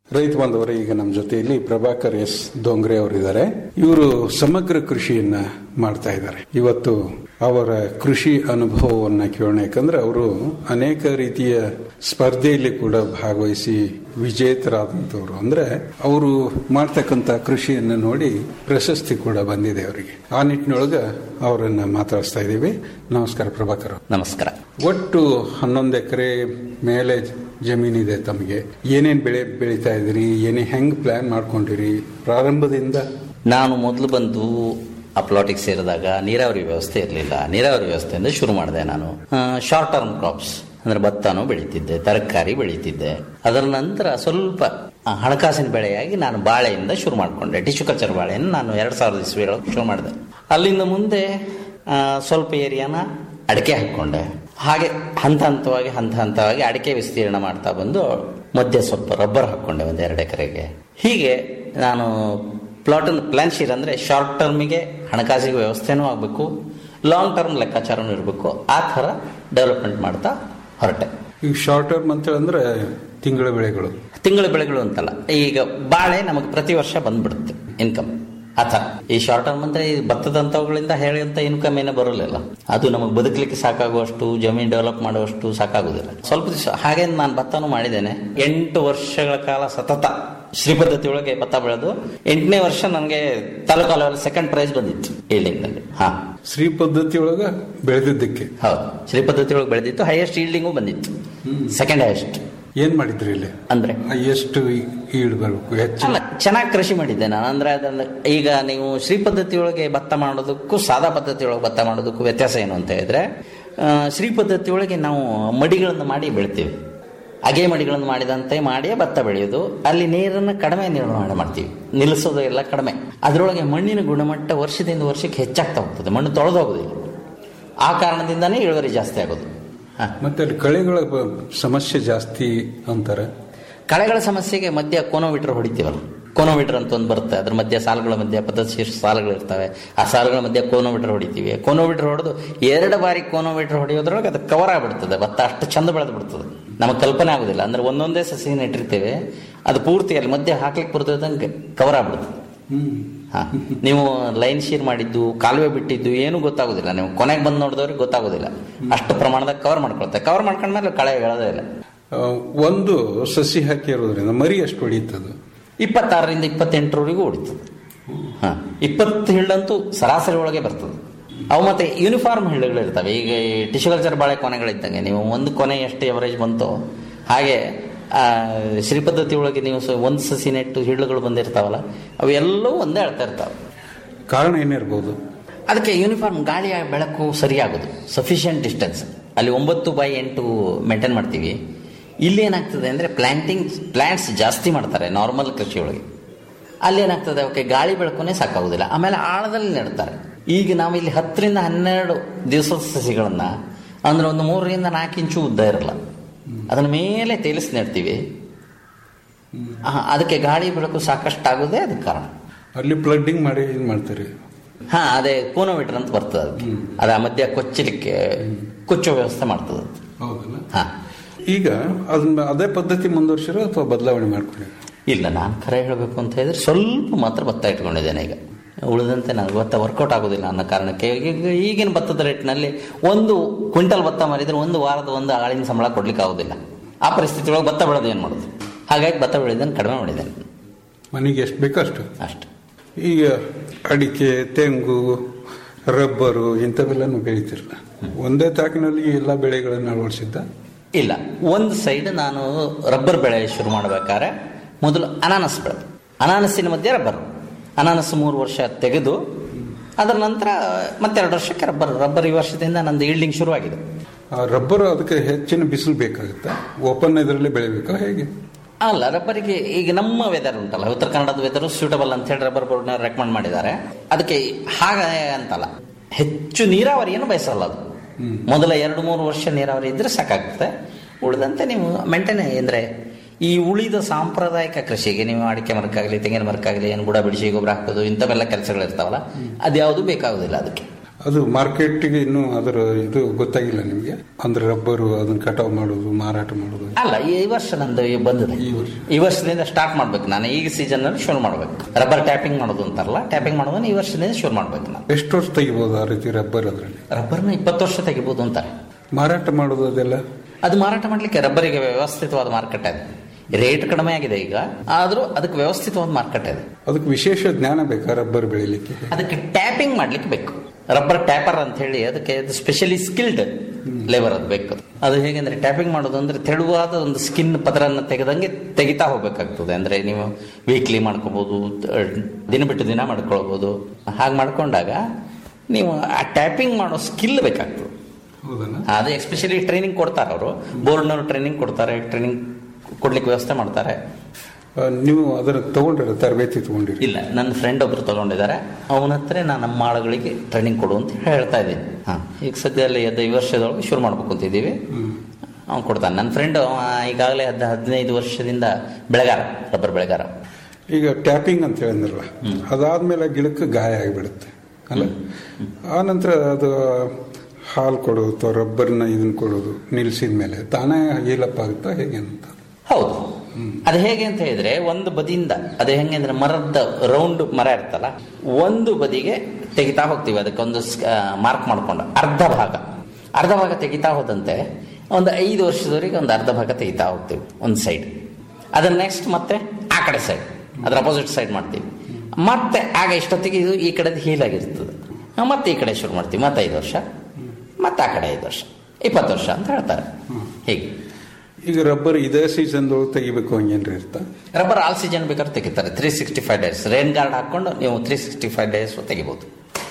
ರೈತ ಬಾಂಧವರೇ ಈಗ ನಮ್ಮ ಜೊತೆಯಲ್ಲಿ ಪ್ರಭಾಕರ್ ಎಸ್ ದೊಂಗ್ರೆ ಅವರಿದ್ದಾರೆ ಇವರು ಸಮಗ್ರ ಕೃಷಿಯನ್ನ ಮಾಡ್ತಾ ಇದ್ದಾರೆ ಇವತ್ತು ಅವರ ಕೃಷಿ ಅನುಭವವನ್ನ ಕೇಳೋಣ ಯಾಕಂದ್ರೆ ಅವರು ಅನೇಕ ರೀತಿಯ ಸ್ಪರ್ಧೆಯಲ್ಲಿ ಕೂಡ ಭಾಗವಹಿಸಿ ವಿಜೇತರಾದಂತವ್ರು ಅಂದ್ರೆ ಅವರು ಮಾಡ್ತಕ್ಕಂತ ಕೃಷಿಯನ್ನ ನೋಡಿ ಪ್ರಶಸ್ತಿ ಕೂಡ ಬಂದಿದೆ ಅವರಿಗೆ ಆ ನಿಟ್ಟಿನೊಳಗ ಅವರನ್ನ ಮಾತಾಡಿಸ್ತಾ ಇದ್ದೀವಿ ನಮಸ್ಕಾರ ಪ್ರಭಾಕರ್ ಅವ್ರೆ. ನಮಸ್ಕಾರ ಒಟ್ಟು ಹನ್ನೊಂದು ಎಕರೆ ಮೇಲೆ ಜಮೀನಿದೆ ತಮಗೆ ಏನೇನ್ ಬೆಳೆ ಬೆಳೀತಾ ಇದ್ರಿ ಏನೇ ಹೆಂಗ್ ಪ್ಲಾನ್ ಮಾಡ್ಕೊಂಡಿರಿ ಪ್ರಾರಂಭದಿಂದ ನಾನು ಮೊದಲು ಬಂದು ಆ ಪ್ಲಾಟಿಗೆ ಸೇರಿದಾಗ ನೀರಾವರಿ ವ್ಯವಸ್ಥೆ ಇರಲಿಲ್ಲ ನೀರಾವರಿ ವ್ಯವಸ್ಥೆಯಿಂದ ಶುರು ಮಾಡಿದೆ ನಾನು ಶಾರ್ಟ್ ಟರ್ಮ್ ಕ್ರಾಪ್ಸ್ ಅಂದ್ರೆ ಭತ್ತನೂ ಬೆಳೀತಿದ್ದೆ ತರಕಾರಿ ಬೆಳೀತಿದ್ದೆ ಅದರ ನಂತರ ಸ್ವಲ್ಪ ಆ, ಹಣಕಾಸಿನ ಬೆಳೆಯಾಗಿ ನಾನು ಬಾಳೆಯಿಂದ ಶುರು ಮಾಡಿಕೊಂಡೆ ಟಿಶ್ಯೂ ಕಲ್ಚರ್ ಬಾಳೆಯನ್ನು ನಾನು ಎರಡು ಸಾವಿರದ ಇಸ್ವಿಯೊಳಗೆ ಶುರು ಮಾಡಿದೆ ಅಲ್ಲಿಂದ ಮುಂದೆ ಆ, ಸ್ವಲ್ಪ ಏರಿಯಾನ ಅಡಿಕೆ ಹಾಕ್ಕೊಂಡೆ ಹಾಗೆ ಹಂತ ಹಂತವಾಗಿ ಹಂತ ಹಂತವಾಗಿ ಅಡಿಕೆ ವಿಸ್ತೀರ್ಣ ಮಾಡ್ತಾ ಬಂದು ಮಧ್ಯೆ ಸ್ವಲ್ಪ ರಬ್ಬರ್ ಹಾಕ್ಕೊಂಡೆ ಒಂದು ಎರಡು ಎಕರೆಗೆ ಹೀಗೆ ನಾನು ಪ್ಲಾಟ್ ಪ್ಲಾನ್ ಶೀರ್ ಅಂದರೆ ಶಾರ್ಟ್ ಟರ್ಮಿಗೆ ಹಣಕಾಸಿಗೆ ವ್ಯವಸ್ಥೆನೂ ಆಗಬೇಕು ಲಾಂಗ್ ಟರ್ಮ್ ಲೆಕ್ಕಾಚಾರನೂ ಇರಬೇಕು ಆ ಥರ ಡೆವಲಪ್ಮೆಂಟ್ ಮಾಡ್ತಾ ಹೊರಟೆ ಈಗ ಶಾರ್ಟ್ ಟರ್ಮ್ ಅಂತ ಅಂದ್ರೆ ತಿಂಗಳ ಬೆಳೆಗಳು ತಿಂಗಳ ಬೆಳೆಗಳು ಅಂತಲ್ಲ ಈಗ ಬಾಳೆ ನಮಗೆ ಪ್ರತಿ ವರ್ಷ ಬಂದ್ಬಿಡುತ್ತೆ ಇನ್ಕಮ್ ಆ ಥರ ಈ ಶಾರ್ಟ್ ಟರ್ಮ್ ಅಂದ್ರೆ ಈ ಭತ್ತದಂತವುಗಳಿಂದ ಹೇಳಿದಂತ ಇನ್ಕಮ್ ಏನೂ ಬರಲಿಲ್ಲ ಅದು ನಮಗೆ ಬದುಕಲಿಕ್ಕೆ ಸಾಕಾಗುವಷ್ಟು ಜಮೀನು ಡೆವಲಪ್ ಮಾಡುವಷ್ಟು ಸಾಕಾಗುದಿಲ್ಲ ಸ್ವಲ್ಪ ದಿವಸ ಹಾಗೆ ನಾನು ಭತ್ತನೂ ಮಾಡಿದ್ದೇನೆ ಎಂಟು ವರ್ಷಗಳ ಕಾಲ ಸತತ ಶ್ರೀ ಪದ್ಧತಿ ಒಳಗೆ ಭತ್ತ ಬೆಳೆದು ಎಂಟನೇ ವರ್ಷ ನನಗೆ ತಾಲೂಕು ಲೆವೆಲ್ ಸೆಕೆಂಡ್ ಪ್ರೈಸ್ ಬಂದಿತ್ತು ಈಲ್ಡಿಂಗ್ನಲ್ಲಿ ಹಾ ಶ್ರೀ ಪದ್ಧತಿ ಒಳಗ ಬೆಳೆದಿದ್ದಕ್ಕೆ ಹೌದು ಶ್ರೀ ಪದ್ಧತಿ ಒಳಗೆ ಬೆಳೆದಿತ್ತು ಹೈಯೆಸ್ಟ್ ಈಲ್ಡಿಂಗು ಬಂದಿತ್ತು ಸೆಕೆಂಡ್ ಹೈಯೆಸ್ಟ್ ಏನ್ ಮಾಡಿದ್ರಿ ಇಲ್ಲಿ ಅಂದ್ರೆ ಎಷ್ಟು ಈಡ್ ಬರಬೇಕು ಹೆಚ್ಚು ಅಲ್ಲ ಚೆನ್ನಾಗಿ ಕೃಷಿ ಮಾಡಿದ್ದೆ ನಾನು ಅಂದ್ರೆ ಅದನ್ನ ಈಗ ನೀವು ಶ್ರೀ ಪದ್ಧತಿ ಒಳಗೆ ಭತ್ತ ಮಾಡೋದಕ್ಕೂ ಸಾದಾ ಪದ್ಧತಿ ಒಳಗೆ ಭತ್ತ ಮಾಡೋದಕ್ಕೂ ವ್ಯತ್ಯಾಸ ಏನು ಅಂತ ಹೇಳಿದ್ರೆ ಆ, ಶ್ರೀ ಪದ್ಧತಿ ಒಳಗೆ ನಾವು ಮಡಿಗಳನ್ನು ಮಾಡಿ ಬೆಳಿತೀವಿ ಅಗೆ ಮಡಿಗಳನ್ನು ಮಾಡಿದಂತೆ ಮಾಡಿಯೇ ಭತ್ತ ಬೆಳೆಯೋದು ಅಲ್ಲಿ ನೀರನ್ನು ಕಡಿಮೆ ನಿರ್ವಹಣೆ ಮಾಡ್ತೀವಿ ನಿಲ್ಲಿಸೋದು ಎಲ್ಲ ಕಡಿಮೆ ಅದರೊಳಗೆ ಮಣ್ಣಿನ ಗುಣಮಟ್ಟ ವರ್ಷದಿಂದ ವರ್ಷಕ್ಕೆ ಹೆಚ್ಚಾಗ್ತಾ ಹೋಗ್ತದೆ ಮಣ್ಣು ತೊಳೆದೋಗೋದಿಲ್ಲ ಆ ಕಾರಣದಿಂದನೇ ಇಳುವರಿ ಜಾಸ್ತಿ ಆಗೋದು ಹಾ ಮತ್ತೆ ಅಲ್ಲಿ ಕಳೆಗಳ ಬ- ಸಮಸ್ಯೆ ಜಾಸ್ತಿ ಅಂತಾರೆ ಕಳೆಗಳ ಸಮಸ್ಯೆಗೆ ಮಧ್ಯ ಕೋನೋಮೀಟರ್ ಹೊಡಿತೀವಲ್ಲ ಕೋನೋಮೀಟರ್ ಅಂತ ಒಂದು ಬರುತ್ತೆ ಅದ್ರ ಮಧ್ಯೆ ಸಾಲುಗಳ ಮಧ್ಯೆ ಪದ್ಧತಿ ಸಾಲುಗಳು ಇರ್ತವೆ ಆ ಸಾಲುಗಳ ಮಧ್ಯೆ ಕೋನೋಮೀಟರ್ ಹೊಡಿತೀವಿ ಕೋನೋಮೀಟರ್ ಹೊಡೆದು ಎರಡು ಬಾರಿ ಕೋನೋಮೀಟರ್ ಹೊಡೆಯೋದ್ರೊಳಗೆ ಅದು ಕವರ್ ಆಗಿಬಿಡ್ತದೆ ಭತ್ತ ಅಷ್ಟು ಚಂದ ಬೆಳೆದು ಬಿಡ್ತದೆ ನಮಗೆ ಕಲ್ಪನೆ ಆಗೋದಿಲ್ಲ ಅಂದ್ರೆ ಒಂದೊಂದೇ ಸಸಿ ನೆಟ್ಟಿರ್ತೇವೆ ಅದು ಪೂರ್ತಿ ಅಲ್ಲಿ ಮಧ್ಯೆ ಹಾಕ್ಲಿಕ್ಕೆ ಬರ್ತದಂಗೆ ಕವರ್ ಆಗ್ಬಿಡ್ತದೆ ಹಾ ನೀವು ಲೈನ್ ಶೀರ್ ಮಾಡಿದ್ದು ಕಾಲುವೆ ಬಿಟ್ಟಿದ್ದು ಏನು ಗೊತ್ತಾಗೋದಿಲ್ಲ ನೀವು ಕೊನೆಗೆ ಬಂದು ನೋಡಿದವ್ರಿಗೆ ಗೊತ್ತಾಗೋದಿಲ್ಲ ಅಷ್ಟು ಪ್ರಮಾಣದಾಗ ಕವರ್ ಮಾಡ್ಕೊಳ್ತೇವೆ ಕವರ್ ಮಾಡ್ಕೊಂಡ್ಮೇಲೆ ಕಳೆ ಹೇಳೋದೇ ಇಲ್ಲ ಆ, ಒಂದು ಸಸಿ ಹಾಕಿರೋದ್ರಿಂದ ಮರಿ ಎಷ್ಟು ಹೊಡೀತದು ಇಪ್ಪತ್ತಾರರಿಂದ ಇಪ್ಪತ್ತೆಂಟರವರೆಗೂ ಹೊಡಿತದೆ ಹಾ ಇಪ್ಪತ್ತು ಹಿಳ್ಳಂತೂ ಸರಾಸರಿ ಒಳಗೆ ಬರ್ತದೆ ಅವು ಮತ್ತೆ ಯೂನಿಫಾರ್ಮ್ ಹಿಳ್ಳುಗಳು ಇರ್ತವೆ ಈಗ ಈ ಟಿಶ್ಯೂ ಕಲ್ಚರ್ ಬಾಳೆ ಕೊನೆಗಳಿದ್ದಂಗೆ ನೀವು ಒಂದು ಕೊನೆ ಎಷ್ಟು ಎವರೇಜ್ ಬಂತೋ ಹಾಗೆ ಆ, ಶ್ರೀ ಪದ್ಧತಿ ಒಳಗೆ ನೀವು ಸ- ಒಂದು ಸಸಿ ನೆಟ್ಟು ಹಿಳ್ಳುಗಳು ಬಂದಿರ್ತಾವಲ್ಲ ಅವೆಲ್ಲವೂ ಒಂದೇ ಅಳ್ತಾ ಇರ್ತಾವೆ ಕಾರಣ ಏನಿರ್ಬೋದು ಅದಕ್ಕೆ ಯೂನಿಫಾರ್ಮ್ ಗಾಳಿಯ ಬೆಳಕು ಸರಿಯಾಗೋದು ಸಫಿಷಿಯಂಟ್ ಡಿಸ್ಟೆನ್ಸ್ ಅಲ್ಲಿ ಒಂಬತ್ತು ಬೈ ಎಂಟು ಮೇಂಟೈನ್ ಮಾಡ್ತೀವಿ ಇಲ್ಲಿ ಏನಾಗ್ತದೆ ಅಂದರೆ ಪ್ಲಾಂಟಿಂಗ್ ಪ್ಲಾಂಟ್ಸ್ ಜಾಸ್ತಿ ಮಾಡ್ತಾರೆ ನಾರ್ಮಲ್ ಕೃಷಿ ಒಳಗೆ ಅಲ್ಲಿ ಏನಾಗ್ತದೆ ಅವಕ್ಕೆ ಗಾಳಿ ಬೆಳಕುನೇ ಸಾಕಾಗೋದಿಲ್ಲ ಆಮೇಲೆ ಆಳದಲ್ಲಿ ನೆಡ್ತಾರೆ ಈಗ ನಾವು ಇಲ್ಲಿ ಹತ್ತರಿಂದ ಹನ್ನೆರಡು ದಿವಸದ ಸಸಿಗಳನ್ನ ಅಂದ್ರೆ ಒಂದು ಮೂರರಿಂದ ನಾಲ್ಕು ಇಂಚು ಉದ್ದ ಇರಲ್ಲ ಅದನ್ನ ಮೇಲೆ ತೇಲಿಸಿ ನೆಡ್ತೀವಿ ಆ, ಅದಕ್ಕೆ ಗಾಳಿ ಬೆಳಕು ಸಾಕಷ್ಟು ಆಗೋದೇ ಅದಕ್ಕೆ ಕಾರಣ ಅಲ್ಲಿ ಪ್ಲಡ್ಡಿಂಗ್ ಮಾಡಿ ಏನ್ ಮಾಡ್ತೀರಿ ಹಾ ಅದೇ ಕೋನೋಮೀಟರ್ ಅಂತ ಬರ್ತದೆ ಅದಕ್ಕೆ ಅದ ಮಧ್ಯ ಕೊಚ್ಚಲಿಕ್ಕೆ ಕೊಚ್ಚೋ ವ್ಯವಸ್ಥೆ ಮಾಡ್ತದೆ ಅದು. ಹೌದಲ್ಲ ಹಾ ಈಗ ಅದನ್ನ ಅದೇ ಪದ್ಧತಿ ಮುಂದುವರ್ಸಿರೋ ಅಥವಾ ಬದಲಾವಣೆ ಮಾಡ್ಕೊಂಡಿರಿ ಇಲ್ಲ ನಾನು ಖರೆ ಹೇಳಬೇಕು ಅಂತ ಹೇಳಿದ್ರೆ ಸ್ವಲ್ಪ ಮಾತ್ರ ಭತ್ತ ಇಟ್ಕೊಂಡಿದ್ದೇನೆ ಈಗ ಉಳಿದಂತೆ ನನಗೆ ಭತ್ತ ವರ್ಕೌಟ್ ಆಗೋದಿಲ್ಲ ಅನ್ನೋ ಕಾರಣಕ್ಕೆ ಈಗ ಈಗಿನ ಭತ್ತದ ರೇಟ್ನಲ್ಲಿ ಒಂದು ಕ್ವಿಂಟಲ್ ಭತ್ತ ಮಾರಿದ್ರೆ ಒಂದು ವಾರದ ಒಂದು ಆಳಿನ ಸಂಬಳ ಕೊಡ್ಲಿಕ್ಕೆ ಆಗೋದಿಲ್ಲ ಆ ಪರಿಸ್ಥಿತಿ ಒಳಗೆ ಭತ್ತ ಬೆಳೆದು ಏನು ಮಾಡೋದು ಹಾಗಾಗಿ ಭತ್ತ ಬೆಳೆದನ್ನು ಕಡಿಮೆ ಮಾಡಿದ್ದೇನೆ ಮನೆಗೆ ಎಷ್ಟು ಬೇಕೋ ಅಷ್ಟು ಅಷ್ಟು ಈಗ ಅಡಿಕೆ ತೆಂಗು ರಬ್ಬರು ಇಂಥವೆಲ್ಲನೂ ಬೆಳಿತಿರಲ್ಲ ಒಂದೇ ತಾಕಿನಲ್ಲಿ ಎಲ್ಲ ಬೆಳೆಗಳನ್ನು ಅಳವಡಿಸಿದ್ದ ಇಲ್ಲ ಒಂದು ಸೈಡ್ ನಾನು ರಬ್ಬರ್ ಬೆಳೆ ಶುರು ಮಾಡಬೇಕಾದ್ರೆ ಮೊದಲು ಅನಾನಸ್ ಬೆಳೆ ಅನಾನಸ್ಸಿನ ಮಧ್ಯೆ ರಬ್ಬರ್ ಅನಾನಸ್ ಮೂರು ವರ್ಷ ತೆಗೆದು ಅದರ ನಂತರ ಮತ್ತೆರಡು ವರ್ಷಕ್ಕೆ ರಬ್ಬರ್ ರಬ್ಬರ್ ಈ ವರ್ಷದಿಂದ ನಂದು ಈಲ್ಡಿಂಗ್ ಶುರುವಾಗಿದೆ ಆ ರಬ್ಬರ್ ಅದಕ್ಕೆ ಹೆಚ್ಚಿನ ಬಿಸಿಲು ಬೇಕಾಗುತ್ತಾ ಓಪನ್ ಇದರಲ್ಲಿ ಬೆಳಿಬೇಕಾ ಹೇಗೆ ಅಲ್ಲ ರಬ್ಬರಿಗೆ ಈಗ ನಮ್ಮ ವೆದರ್ ಉಂಟಲ್ಲ ಉತ್ತರ ಕನ್ನಡದ ವೆದರ್ ಸೂಟಬಲ್ ಅಂತ ಹೇಳಿ ರಬ್ಬರ್ ಬೋರ್ಡ್ನ ರೆಕಮೆಂಡ್ ಮಾಡಿದ್ದಾರೆ ಅದಕ್ಕೆ ಹಾಗೆ ಅಂತಲ್ಲ ಹೆಚ್ಚು ನೀರಾವರಿಯನ್ನು ಬಯಸಲ್ಲ ಅದು ಮೊದಲ ಎರಡು ಮೂರು ವರ್ಷ ನೀರಾವರಿ ಇದ್ರೆ ಸಾಕಾಗ್ತದೆ ಉಳಿದಂತೆ ನೀವು ಮೇಂಟೈನ್ ಅಂದ್ರೆ ಈ ಉಳಿದ ಸಾಂಪ್ರದಾಯಿಕ ಕೃಷಿಗೆ ನೀವು ಅಡಿಕೆ ಮರಕ್ಕಾಗಲಿ ತೆಂಗಿನ ಮರಕ್ಕಾಗಲಿ ಏನು ಗುಡ ಬಿಡಿಸಿ ಗೊಬ್ಬರ ಹಾಕೋದು ಇಂಥವೆಲ್ಲ ಕೆಲಸಗಳು ಇರ್ತಾವಲ್ಲ ಅದ್ಯಾವುದು ಬೇಕಾಗುದಿಲ್ಲ ಅದಕ್ಕೆ ಅದು ಮಾರ್ಕೆಟ್ಗೆ ಇನ್ನೂ ಅದರ ಇದು ಗೊತ್ತಾಗಿಲ್ಲ ನಿಮಗೆ ಅಂದ್ರೆ ರಬ್ಬರು ಅದನ್ನ ಕಟಾವ್ ಮಾಡೋದು ಮಾರಾಟ ಮಾಡೋದು ಅಲ್ಲ ಈ ವರ್ಷ ನಂದು ಈ ಬಂದಿದೆ ಈ ವರ್ಷ. ಈ ವರ್ಷದಿಂದ ಸ್ಟಾರ್ಟ್ ಮಾಡ್ಬೇಕು ನಾನು ಈಗ ಸೀಸನ್ ಅಲ್ಲಿ ಶುರು ಮಾಡ್ಬೇಕು ರಬ್ಬರ್ ಟ್ಯಾಪಿಂಗ್ ಮಾಡೋದು ಅಂತಾರಲ್ಲ ಟ್ಯಾಪಿಂಗ್ ಮಾಡೋದನ್ನ ಈ ವರ್ಷದಿಂದ ಶುರು ಮಾಡ್ಬೇಕು ನಾನು ಎಷ್ಟು ವರ್ಷ ತೆಗಿಬೋದು ಆ ರೀತಿ ರಬ್ಬರ್ ಅದರಲ್ಲಿ ರಬ್ಬರ್ನ ಇಪ್ಪತ್ತು ವರ್ಷ ತೆಗಿಬೋದು ಅಂತಾರೆ ಮಾರಾಟ ಮಾಡೋದು ಅದೆಲ್ಲ ಅದು ಮಾರಾಟ ಮಾಡಲಿಕ್ಕೆ ರಬ್ಬರಿಗೆ ವ್ಯವಸ್ಥಿತವಾದ ಮಾರ್ಕೆಟ್ ಇದೆ ರೇಟ್ ಕಡಿಮೆ ಆಗಿದೆ ಈಗ ಆದರೂ ಅದಕ್ಕೆ ವ್ಯವಸ್ಥಿತವಾದ ಮಾರ್ಕೆಟ್ ಇದೆ ಅದಕ್ಕೆ ವಿಶೇಷ ಜ್ಞಾನ ಬೇಕಾ ರಬ್ಬರ್ ಬೆಳಿಲಿಕ್ಕೆ ಅದಕ್ಕೆ ಟ್ಯಾಪಿಂಗ್ ಮಾಡ್ಲಿಕ್ಕೆ ಬೇಕು ರಬ್ಬರ್ ಟ್ಯಾಪರ್ ಅಂತ ಹೇಳಿ ಅದಕ್ಕೆ ಸ್ಪೆಷಲಿ ಸ್ಕಿಲ್ಡ್ ಲೇಬರ್ ಅದು ಬೇಕು ಅದು ಹೇಗೆಂದ್ರೆ ಟ್ಯಾಪಿಂಗ್ ಮಾಡೋದು ಅಂದ್ರೆ ತೆಳುವಾದ ಒಂದು ಸ್ಕಿನ್ ಪದರನ್ನು ತೆಗೆದಂಗೆ ತೆಗಿತಾ ಹೋಗ್ಬೇಕಾಗ್ತದೆ ಅಂದ್ರೆ ನೀವು ವೀಕ್ಲಿ ಮಾಡ್ಕೋಬಹುದು ದಿನ ಬಿಟ್ಟು ದಿನ ಮಾಡ್ಕೊಳ್ಬಹುದು ಹಾಗೆ ಮಾಡ್ಕೊಂಡಾಗ ನೀವು ಆ ಟ್ಯಾಪಿಂಗ್ ಮಾಡೋ ಸ್ಕಿಲ್ ಬೇಕಾಗ್ತದೆ ಹೌದಲ್ಲ ಅದು ಎಸ್ಪೆಷಲಿ ಟ್ರೈನಿಂಗ್ ಕೊಡ್ತಾರೆ ಅವರು ಬೋರ್ಡ್ನವರು ಟ್ರೈನಿಂಗ್ ಕೊಡ್ತಾರೆ ಟ್ರೈನಿಂಗ್ ಕೊಡ್ಲಿಕ್ಕೆ ವ್ಯವಸ್ಥೆ ಮಾಡ್ತಾರೆ ಆ, ನೀವು ಅದರ ತಗೊಂಡಿರ ತರಬೇತಿ ತಗೊಂಡಿರಿ ಇಲ್ಲ ನನ್ನ ಫ್ರೆಂಡ್ ಒಬ್ರು ತಗೊಂಡಿದ್ದಾರೆ ಅವನ ಹತ್ರ ನಾನು ನಮ್ಮ ಆಳುಗಳಿಗೆ ಟ್ರೈನಿಂಗ್ ಕೊಡು ಅಂತ ಹೇಳ್ತಾ ಇದ್ದೀನಿ ಹಾಂ ಈಗ ಸದ್ಯದಲ್ಲಿ ಎದ್ದು ಈ ವರ್ಷದೊಳಗೆ ಶುರು ಮಾಡ್ಬೇಕು ಅಂತಿದ್ದೀವಿ ಅವ್ನು ಕೊಡ್ತಾನೆ ನನ್ನ ಫ್ರೆಂಡ್ ಈಗಾಗಲೇ ಹದ್ ಹದಿನೈದು ವರ್ಷದಿಂದ ಬೆಳೆಗಾರ ರಬ್ಬರ್ ಬೆಳೆಗಾರ ಈಗ ಟ್ಯಾಪಿಂಗ್ ಅಂತ ಹೇಳಿದ್ರಲ್ಲ ಅದಾದ್ಮೇಲೆ ಗಿಡಕ್ಕೆ ಗಾಯ ಆಗಿಬಿಡುತ್ತೆ ಅಲ್ಲ ಆ ನಂತರ ಅದು ಹಾಲು ಕೊಡೋದು ಅಥವಾ ರಬ್ಬರ್ನ ಇದನ್ನ ಕೊಡೋದು ನಿಲ್ಸಿದ ಮೇಲೆ ತಾನೇ ಹೀಲಪ್ ಆಗುತ್ತಾ ಹೇಗೆ ಅಂತ ಹೌದು ಅದು ಹೇಗೆ ಅಂತ ಹೇಳಿದ್ರೆ ಒಂದು ಬದಿಯಿಂದ ಅದು ಹೆಂಗೆ ಅಂದ್ರೆ ಮರದ ರೌಂಡ್ ಮರ ಇರ್ತಲ್ಲ ಒಂದು ಬದಿಗೆ ತೆಗಿತಾ ಹೋಗ್ತೀವಿ ಅದಕ್ಕೊಂದು ಮಾರ್ಕ್ ಮಾಡ್ಕೊಂಡು ಅರ್ಧ ಭಾಗ ಅರ್ಧ ಭಾಗ ತೆಗಿತಾ ಹೋದಂತೆ ಒಂದು ಐದು ವರ್ಷದವರೆಗೆ ಒಂದು ಅರ್ಧ ಭಾಗ ತೆಗಿತಾ ಹೋಗ್ತೀವಿ ಒಂದು ಸೈಡ್ ಅದನ್ನ ನೆಕ್ಸ್ಟ್ ಮತ್ತೆ ಆ ಕಡೆ ಸೈಡ್ ಅದ್ರ ಅಪೋಸಿಟ್ ಸೈಡ್ ಮಾಡ್ತೀವಿ ಮತ್ತೆ ಆಗ ಇಷ್ಟೊತ್ತಿಗೆ ಇದು ಈ ಕಡೆದು ಹೀಲ್ ಆಗಿರ್ತದೆ ಮತ್ತೆ ಈ ಕಡೆ ಶುರು ಮಾಡ್ತೀವಿ ಮತ್ತೆ ಐದು ವರ್ಷ ಮತ್ತೆ ಆ ಕಡೆ ಐದು ವರ್ಷ ಇಪ್ಪತ್ತು ವರ್ಷ ಅಂತ ಹೇಳ್ತಾರೆ ಹೀಗೆ ಈಗ ರಬ್ಬರ್ ಇದೇ ಸೀಸನ್ದೊಳಗೆ ತೆಗಿಬೇಕು ಹಂಗೇನ್ರಿ ಇರ್ತಾ ರಬ್ಬರ್ ಆಲ್ ಸೀಸನ್ ಬೇಕಾದ್ರೆ ತೆಗಿತಾರೆ three sixty five days rain guard ಹಾಕೊಂಡು ನೀವು ತ್ರೀ ಸಿಕ್ಸ್ಟಿ ಫೈವ್ ಡೇಸ್ ತೆಗಿಬೋದು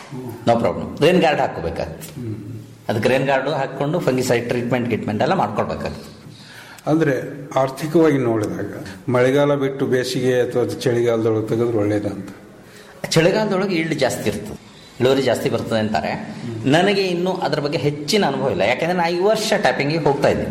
ನೋ ಪ್ರಾಬ್ಲಮ್ ರೇನ್ ಗಾರ್ಡ್ ಹಾಕೋಬೇಕಾಗ್ತದೆ ಅದಕ್ಕೆ ರೇನ್ ಗಾರ್ಡು ಹಾಕೊಂಡು ಫಂಗಿಸೈಡ್ ಟ್ರೀಟ್ಮೆಂಟ್ ಗಿಟ್ಮೆಂಟ್ ಎಲ್ಲ ಮಾಡ್ಕೊಳ್ಬೇಕಾಗ್ತದೆ ಅಂದ್ರೆ ಆರ್ಥಿಕವಾಗಿ ನೋಡಿದಾಗ ಮಳೆಗಾಲ ಬಿಟ್ಟು ಬೇಸಿಗೆ ಅಥವಾ ಚಳಿಗಾಲದೊಳಗೆ ತೆಗೆದ್ರೆ ಒಳ್ಳೇದಂತ ಚಳಿಗಾಲದೊಳಗೆ ಈಲ್ಡ್ ಜಾಸ್ತಿ ಇರ್ತದೆ ಇಳುವರಿ ಜಾಸ್ತಿ ಬರ್ತದೆ ಅಂತಾರೆ ನನಗೆ ಇನ್ನೂ ಅದ್ರ ಬಗ್ಗೆ ಹೆಚ್ಚಿನ ಅನುಭವ ಇಲ್ಲ ಯಾಕಂದ್ರೆ ನಾ ಈ ವರ್ಷ ಟ್ಯಾಪಿಂಗಿಗೆ ಹೋಗ್ತಾ ಇದ್ದೀನಿ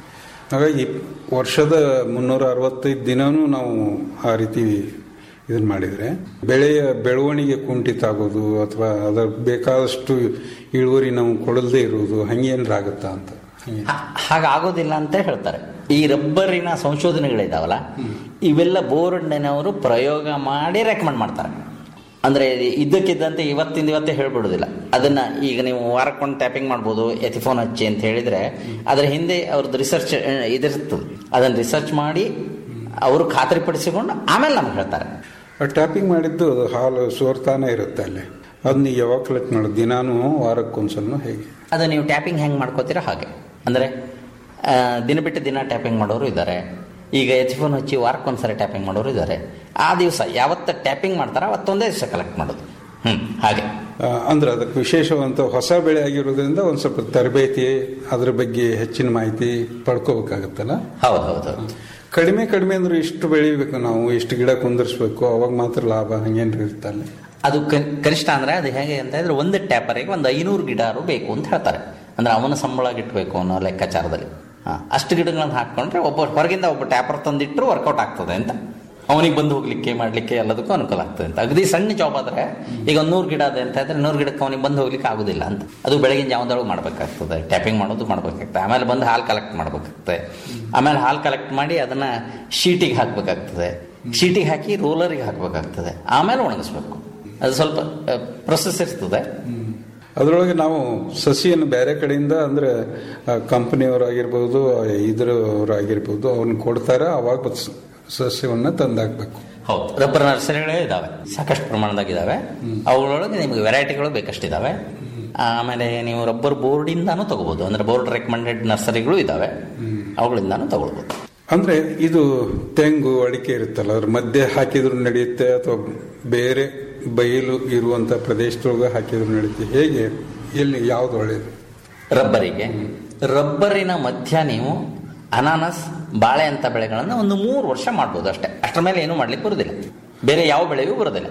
ಹಾಗಾಗಿ ವರ್ಷದ ಮುನ್ನೂರ ಅರವತ್ತೈದು ದಿನನೂ ನಾವು ಆ ರೀತಿ ಇದನ್ನ ಮಾಡಿದ್ರೆ ಬೆಳೆಯ ಬೆಳವಣಿಗೆ ಕುಂಠಿತ ಆಗೋದು ಅಥವಾ ಅದರ ಬೇಕಾದಷ್ಟು ಇಳುವರಿ ನಾವು ಕೊಡಲ್ದೇ ಇರುವುದು ಹಂಗೇನ್ರ ಆಗುತ್ತಾ ಅಂತ ಹಂಗೆ ಹಾ- ಹಾಗಾಗೋದಿಲ್ಲ ಅಂತ ಹೇಳ್ತಾರೆ ಈ ರಬ್ಬರಿನ ಸಂಶೋಧನೆಗಳಿದಾವಲ್ಲ ಇವೆಲ್ಲ ಬೋರ್ಡ್ನವರು ಪ್ರಯೋಗ ಮಾಡಿ ರೆಕಮೆಂಡ್ ಮಾಡ್ತಾರೆ ಅಂದ್ರೆ ಇದ್ದಕ್ಕಿದ್ದಂತೆ ಇವತ್ತಿಂದ ಇವತ್ತೇ ಹೇಳ್ಬಿಡೋದಿಲ್ಲ ಅದನ್ನ ಈಗ ನೀವು ವಾರಕ್ಕೊಂದು ಟ್ಯಾಪಿಂಗ್ ಮಾಡ್ಬೋದು ಎಥಿಫೋನ್ ಹಚ್ಚಿ ಅಂತ ಹೇಳಿದ್ರೆ ಅದರ ಹಿಂದೆ ಅವ್ರದ್ದು ರಿಸರ್ಚ್ ಇದಿರ್ತದೆ ಅದನ್ನ ರಿಸರ್ಚ್ ಮಾಡಿ ಅವರು ಖಾತರಿಪಡಿಸಿಕೊಂಡು ಆಮೇಲೆ ನಮ್ಗೆ ಹೇಳ್ತಾರೆ ಟ್ಯಾಪಿಂಗ್ ಮಾಡಿದ್ದು ಅದು ಹಾಲು ಸೋರ್ತಾನೆ ಇರುತ್ತೆ ಅಲ್ಲಿ ಅದನ್ನ ಯಾವಾಗ ಕಲೆಕ್ಟ್ ಮಾಡೋದು ದಿನಾನು ವಾರಕ್ಕೊಂದ್ಸಲನೂ ಹೇಗೆ ಅದು ನೀವು ಟ್ಯಾಪಿಂಗ್ ಹೆಂಗೆ ಮಾಡ್ಕೋತೀರಾ ಹಾಗೆ ಅಂದರೆ ಆ, ದಿನ ಬಿಟ್ಟು ದಿನ ಟ್ಯಾಪಿಂಗ್ ಮಾಡೋರು ಇದ್ದಾರೆ ಈಗ ಎಚ್ಫೋನ್ ಹಚ್ಚಿ ವಾರಕ್ಕೊಂದ್ಸರಿ ಟ್ಯಾಪಿಂಗ್ ಮಾಡೋರು ಇದ್ದಾರೆ ಆ ದಿವಸ ಯಾವತ್ತು ಟ್ಯಾಪಿಂಗ್ ಮಾಡ್ತಾರೋ ಅವತ್ತೊಂದೇ ದಿವಸ ಕಲೆಕ್ಟ್ ಮಾಡೋದು ಹ್ಞೂ ಹಾಗೆ ಆ, ಅಂದ್ರೆ ಅದಕ್ಕೆ ವಿಶೇಷವಂತ ಹೊಸ ಬೆಳೆ ಆಗಿರೋದ್ರಿಂದ ಒಂದು ಸ್ವಲ್ಪ ತರಬೇತಿ ಅದ್ರ ಬಗ್ಗೆ ಹೆಚ್ಚಿನ ಮಾಹಿತಿ ಪಡ್ಕೋಬೇಕಾಗತ್ತಲ್ಲ ಹೌದು ಹೌದು ಹೌದು ಕಡಿಮೆ ಕಡಿಮೆ ಅಂದ್ರೆ ಇಷ್ಟು ಬೆಳಿಬೇಕು ನಾವು ಇಷ್ಟು ಗಿಡ ಕುಂದರ್ಸ್ಬೇಕು ಅವಾಗ ಮಾತ್ರ ಲಾಭ ಹಂಗೇನ್ರಿ ಇರ್ತಲ್ಲ ಅದು ಕನ್- ಕನಿಷ್ಠ ಅಂದರೆ ಅದು ಹೇಗೆ ಅಂತ ಹೇಳಿದ್ರೆ ಒಂದು ಟ್ಯಾಪರಿಗೆ ಒಂದು ಐನೂರು ಗಿಡಾರು ಬೇಕು ಅಂತ ಹೇಳ್ತಾರೆ ಅಂದರೆ ಅವನ ಸಂಬಳ ಗಿಟ್ಟಬೇಕು ಅನ್ನೋ ಲೆಕ್ಕಾಚಾರದಲ್ಲಿ ಹಾಂ ಅಷ್ಟು ಗಿಡಗಳನ್ನ ಹಾಕ್ಕೊಂಡ್ರೆ ಒಬ್ಬ ಹೊರಗಿಂದ ಒಬ್ಬ ಟ್ಯಾಪರ್ ತಂದಿಟ್ಟರು ವರ್ಕೌಟ್ ಆಗ್ತದೆ ಅಂತ ಅವನಿಗೆ ಬಂದು ಹೋಗ್ಲಿಕ್ಕೆ ಮಾಡ್ಲಿಕ್ಕೆ ಎಲ್ಲದಕ್ಕೂ ಅನುಕೂಲ ಆಗ್ತದೆ ಅಂತ ಅಗದಿ ಸಣ್ಣ ಜಾಬ್ ಆದ್ರೆ ಈಗ ಒಂದು ನೂರು ಗಿಡ ಅದೇ ಅಂತ ಇದ್ರೆ ನೂರು ಗಿಡಕ್ಕೆ ಅವನಿಗೆ ಬಂದು ಹೋಗ್ಲಿಕ್ಕೆ ಆಗುದಿಲ್ಲ ಅಂತ ಅದು ಬೆಳಗಿನ ಜಾವದೊಳಗೆ ಮಾಡ್ಬೇಕಾಗ್ತದೆ ಟ್ಯಾಪಿಂಗ್ ಮಾಡೋದು ಮಾಡ್ಬೇಕಾಗ್ತದೆ ಆಮೇಲೆ ಬಂದು ಹಾಲು ಕಲೆಕ್ಟ್ ಮಾಡ್ಬೇಕಾಗ್ತದೆ ಆಮೇಲೆ ಹಾಲು ಕಲೆಕ್ಟ್ ಮಾಡಿ ಅದನ್ನ ಶೀಟಿಗೆ ಹಾಕ್ಬೇಕಾಗ್ತದೆ ಶೀಟಿಗೆ ಹಾಕಿ ರೋಲರಿಗೆ ಹಾಕ್ಬೇಕಾಗ್ತದೆ ಆಮೇಲೆ ಒಣಗಿಸ್ಬೇಕು ಅದು ಸ್ವಲ್ಪ ಪ್ರೊಸೆಸ್ ಇರ್ತದೆ ಅದರೊಳಗೆ ನಾವು ಸಸಿಯನ್ನು ಬೇರೆ ಕಡೆಯಿಂದ ಅಂದ್ರೆ ಕಂಪನಿಯವರಾಗಿರ್ಬೋದು ಇದ್ರವರಾಗಿರ್ಬೋದು ಅವ್ರನ್ನ ಕೊಡ್ತಾರ ಅವಾಗ ಸ- ಸಸ್ಯವನ್ನ ತಂದಾಕ್ಬೇಕು ಹೌದು ರಬ್ಬರ್ ನರ್ಸರಿಗಳೇ ಇದಾವೆ ಸಾಕಷ್ಟು ಪ್ರಮಾಣದಾಗ ಇದಾವೆ ಅವುಗಳೊಳಗೆ ನಿಮಗೆ ವೆರೈಟಿಗಳು ಬೇಕಷ್ಟಿದಾವೆ ಆಮೇಲೆ ನೀವು ರಬ್ಬರ್ ಬೋರ್ಡಿಂದಾನು ತಗೋಬಹುದು ಅಂದ್ರೆ ಬೋರ್ಡ್ ರೆಕಮೆಂಡೆಡ್ ನರ್ಸರಿಗಳು ಇದಾವೆ ಅವುಗಳಿಂದಾನು ತಗೊಳ್ಬಹುದು ಅಂದ್ರೆ ಇದು ತೆಂಗು ಅಡಿಕೆ ಇರುತ್ತಲ್ಲ ಅದ್ರ ಮಧ್ಯೆ ಹಾಕಿದ್ರು ನಡೆಯುತ್ತೆ ಅಥವಾ ಬೇರೆ ಬಯಲು ಇರುವಂತ ಪ್ರದೇಶದೊಳಗೆ ಹಾಕಿದ್ರು ನಡೆಯುತ್ತೆ ಹೇಗೆ ಎಲ್ಲಿ ಯಾವ್ದು ಒಳ್ಳೇದು ರಬ್ಬರಿಗೆ ರಬ್ಬರಿನ ಮಧ್ಯ ನೀವು ಅನಾನಸ್ ಬಾಳೆ ಅಂತ ಬೆಳೆಗಳನ್ನು ಒಂದು ಮೂರು ವರ್ಷ ಮಾಡ್ಬೋದು ಅಷ್ಟೇ ಅಷ್ಟರ ಮೇಲೆ ಏನು ಮಾಡ್ಲಿಕ್ಕೆ ಬರುದಿಲ್ಲ ಬೇರೆ ಯಾವ ಬೆಳೆಯೂ ಬರೋದಿಲ್ಲ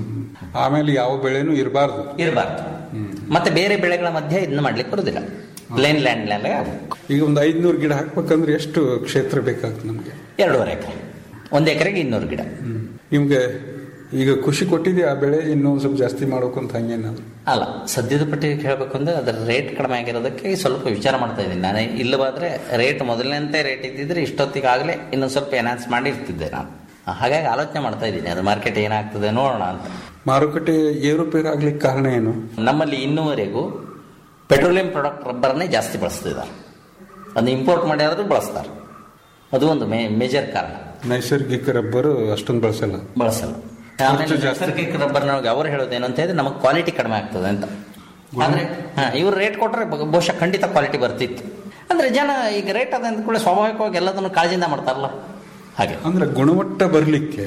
ಆಮೇಲೆ ಯಾವ ಬೆಳೆನೂ ಇರಬಾರ್ದು ಇರಬಾರ್ದು ಮತ್ತೆ ಬೇರೆ ಬೆಳೆಗಳ ಮಧ್ಯೆ ಇದನ್ನ ಮಾಡ್ಲಿಕ್ಕೆ ಬರುದಿಲ್ಲ ಪ್ಲೇನ್ ಲ್ಯಾಂಡ್ ಈಗ ಒಂದು ಐದ್ನೂರು ಗಿಡ ಹಾಕ್ಬೇಕಂದ್ರೆ ಎಷ್ಟು ಕ್ಷೇತ್ರ ಬೇಕಾಗ್ತದೆ ನಮಗೆ ಎರಡೂವರೆ ಎಕರೆ ಒಂದು ಎಕರೆಗೆ ಇನ್ನೂರು ಗಿಡ ನಿಮ್ಗೆ ಈಗ ಖುಷಿ ಕೊಟ್ಟಿದೆ ಆ ಬೆಳೆ ಇನ್ನೂ ಸ್ವಲ್ಪ ಜಾಸ್ತಿ ಮಾಡ್ಬೇಕು ಅಂತ ಹಂಗೇನಾದ್ರು ಅಲ್ಲ ಸದ್ಯದ ಪಟ್ಟಿಗೆ ಹೇಳಬೇಕು ಅಂದ್ರೆ ಅದರ ರೇಟ್ ಕಡಿಮೆ ಆಗಿರೋದಕ್ಕೆ ಸ್ವಲ್ಪ ವಿಚಾರ ಮಾಡ್ತಾ ಇದ್ದೀನಿ ನಾನು ಇಲ್ಲವಾದ್ರೆ ರೇಟ್ ಮೊದಲನೇಂತೆ ರೇಟ್ ಇದ್ದಿದ್ರೆ ಇಷ್ಟೊತ್ತಿಗಾಗಲೇ ಇನ್ನೊಂದು ಸ್ವಲ್ಪ ಎನ್ಹಾನ್ಸ್ ಮಾಡಿರ್ತಿದ್ದೆ ನಾನು ಹಾಗಾಗಿ ಆಲೋಚನೆ ಮಾಡ್ತಾ ಇದ್ದೀನಿ ಅದು ಮಾರ್ಕೆಟ್ ಏನಾಗ್ತದೆ ನೋಡೋಣ ಅಂತ ಮಾರುಕಟ್ಟೆ ಏರುಪೇರು ಆಗ್ಲಿಕ್ಕೆ ಕಾರಣ ಏನು ನಮ್ಮಲ್ಲಿ ಇನ್ನೂವರೆಗೂ ಪೆಟ್ರೋಲಿಯಂ ಪ್ರಾಡಕ್ಟ್ ರಬ್ಬರ್ನೇ ಜಾಸ್ತಿ ಬಳಸ್ತಿದ್ದಾರೆ ಅದು ಇಂಪೋರ್ಟ್ ಮಾಡಿರೋದು ಬಳಸ್ತಾರೆ ಅದು ಒಂದು ಮೇ ಮೇಜರ್ ಕಾರಣ ನೈಸರ್ಗಿಕ ರಬ್ಬರು ಅಷ್ಟೊಂದು ಬಳಸಲ್ಲ ಬಳಸಲ್ಲ ಆಮೇಲೆ ನೈಸರ್ಗಿಕ ರಬ್ಬರ್ನೊಳಗೆ ಅವ್ರು ಹೇಳೋದೇನು ಅಂತ ಹೇಳಿದ್ರೆ ನಮಗೆ ಕ್ವಾಲಿಟಿ ಕಡಿಮೆ ಆಗ್ತದೆ ಅಂತ ಆದ್ರೆ ಹಾ ಇವ್ರು ರೇಟ್ ಕೊಟ್ರೆ ಬ- ಬಹುಶಃ ಖಂಡಿತ ಕ್ವಾಲಿಟಿ ಬರ್ತಿತ್ತು ಅಂದ್ರೆ ಜನ ಈಗ ರೇಟ್ ಅದ ಅಂದ ಕೂಡ ಸ್ವಾಭಾವಿಕವಾಗಿ ಎಲ್ಲದನ್ನು ಕಾಳಜಿಯಿಂದ ಮಾಡ್ತಾರಲ್ಲ ಹಾಗೆ ಅಂದ್ರೆ ಗುಣಮಟ್ಟ ಬರ್ಲಿಕ್ಕೆ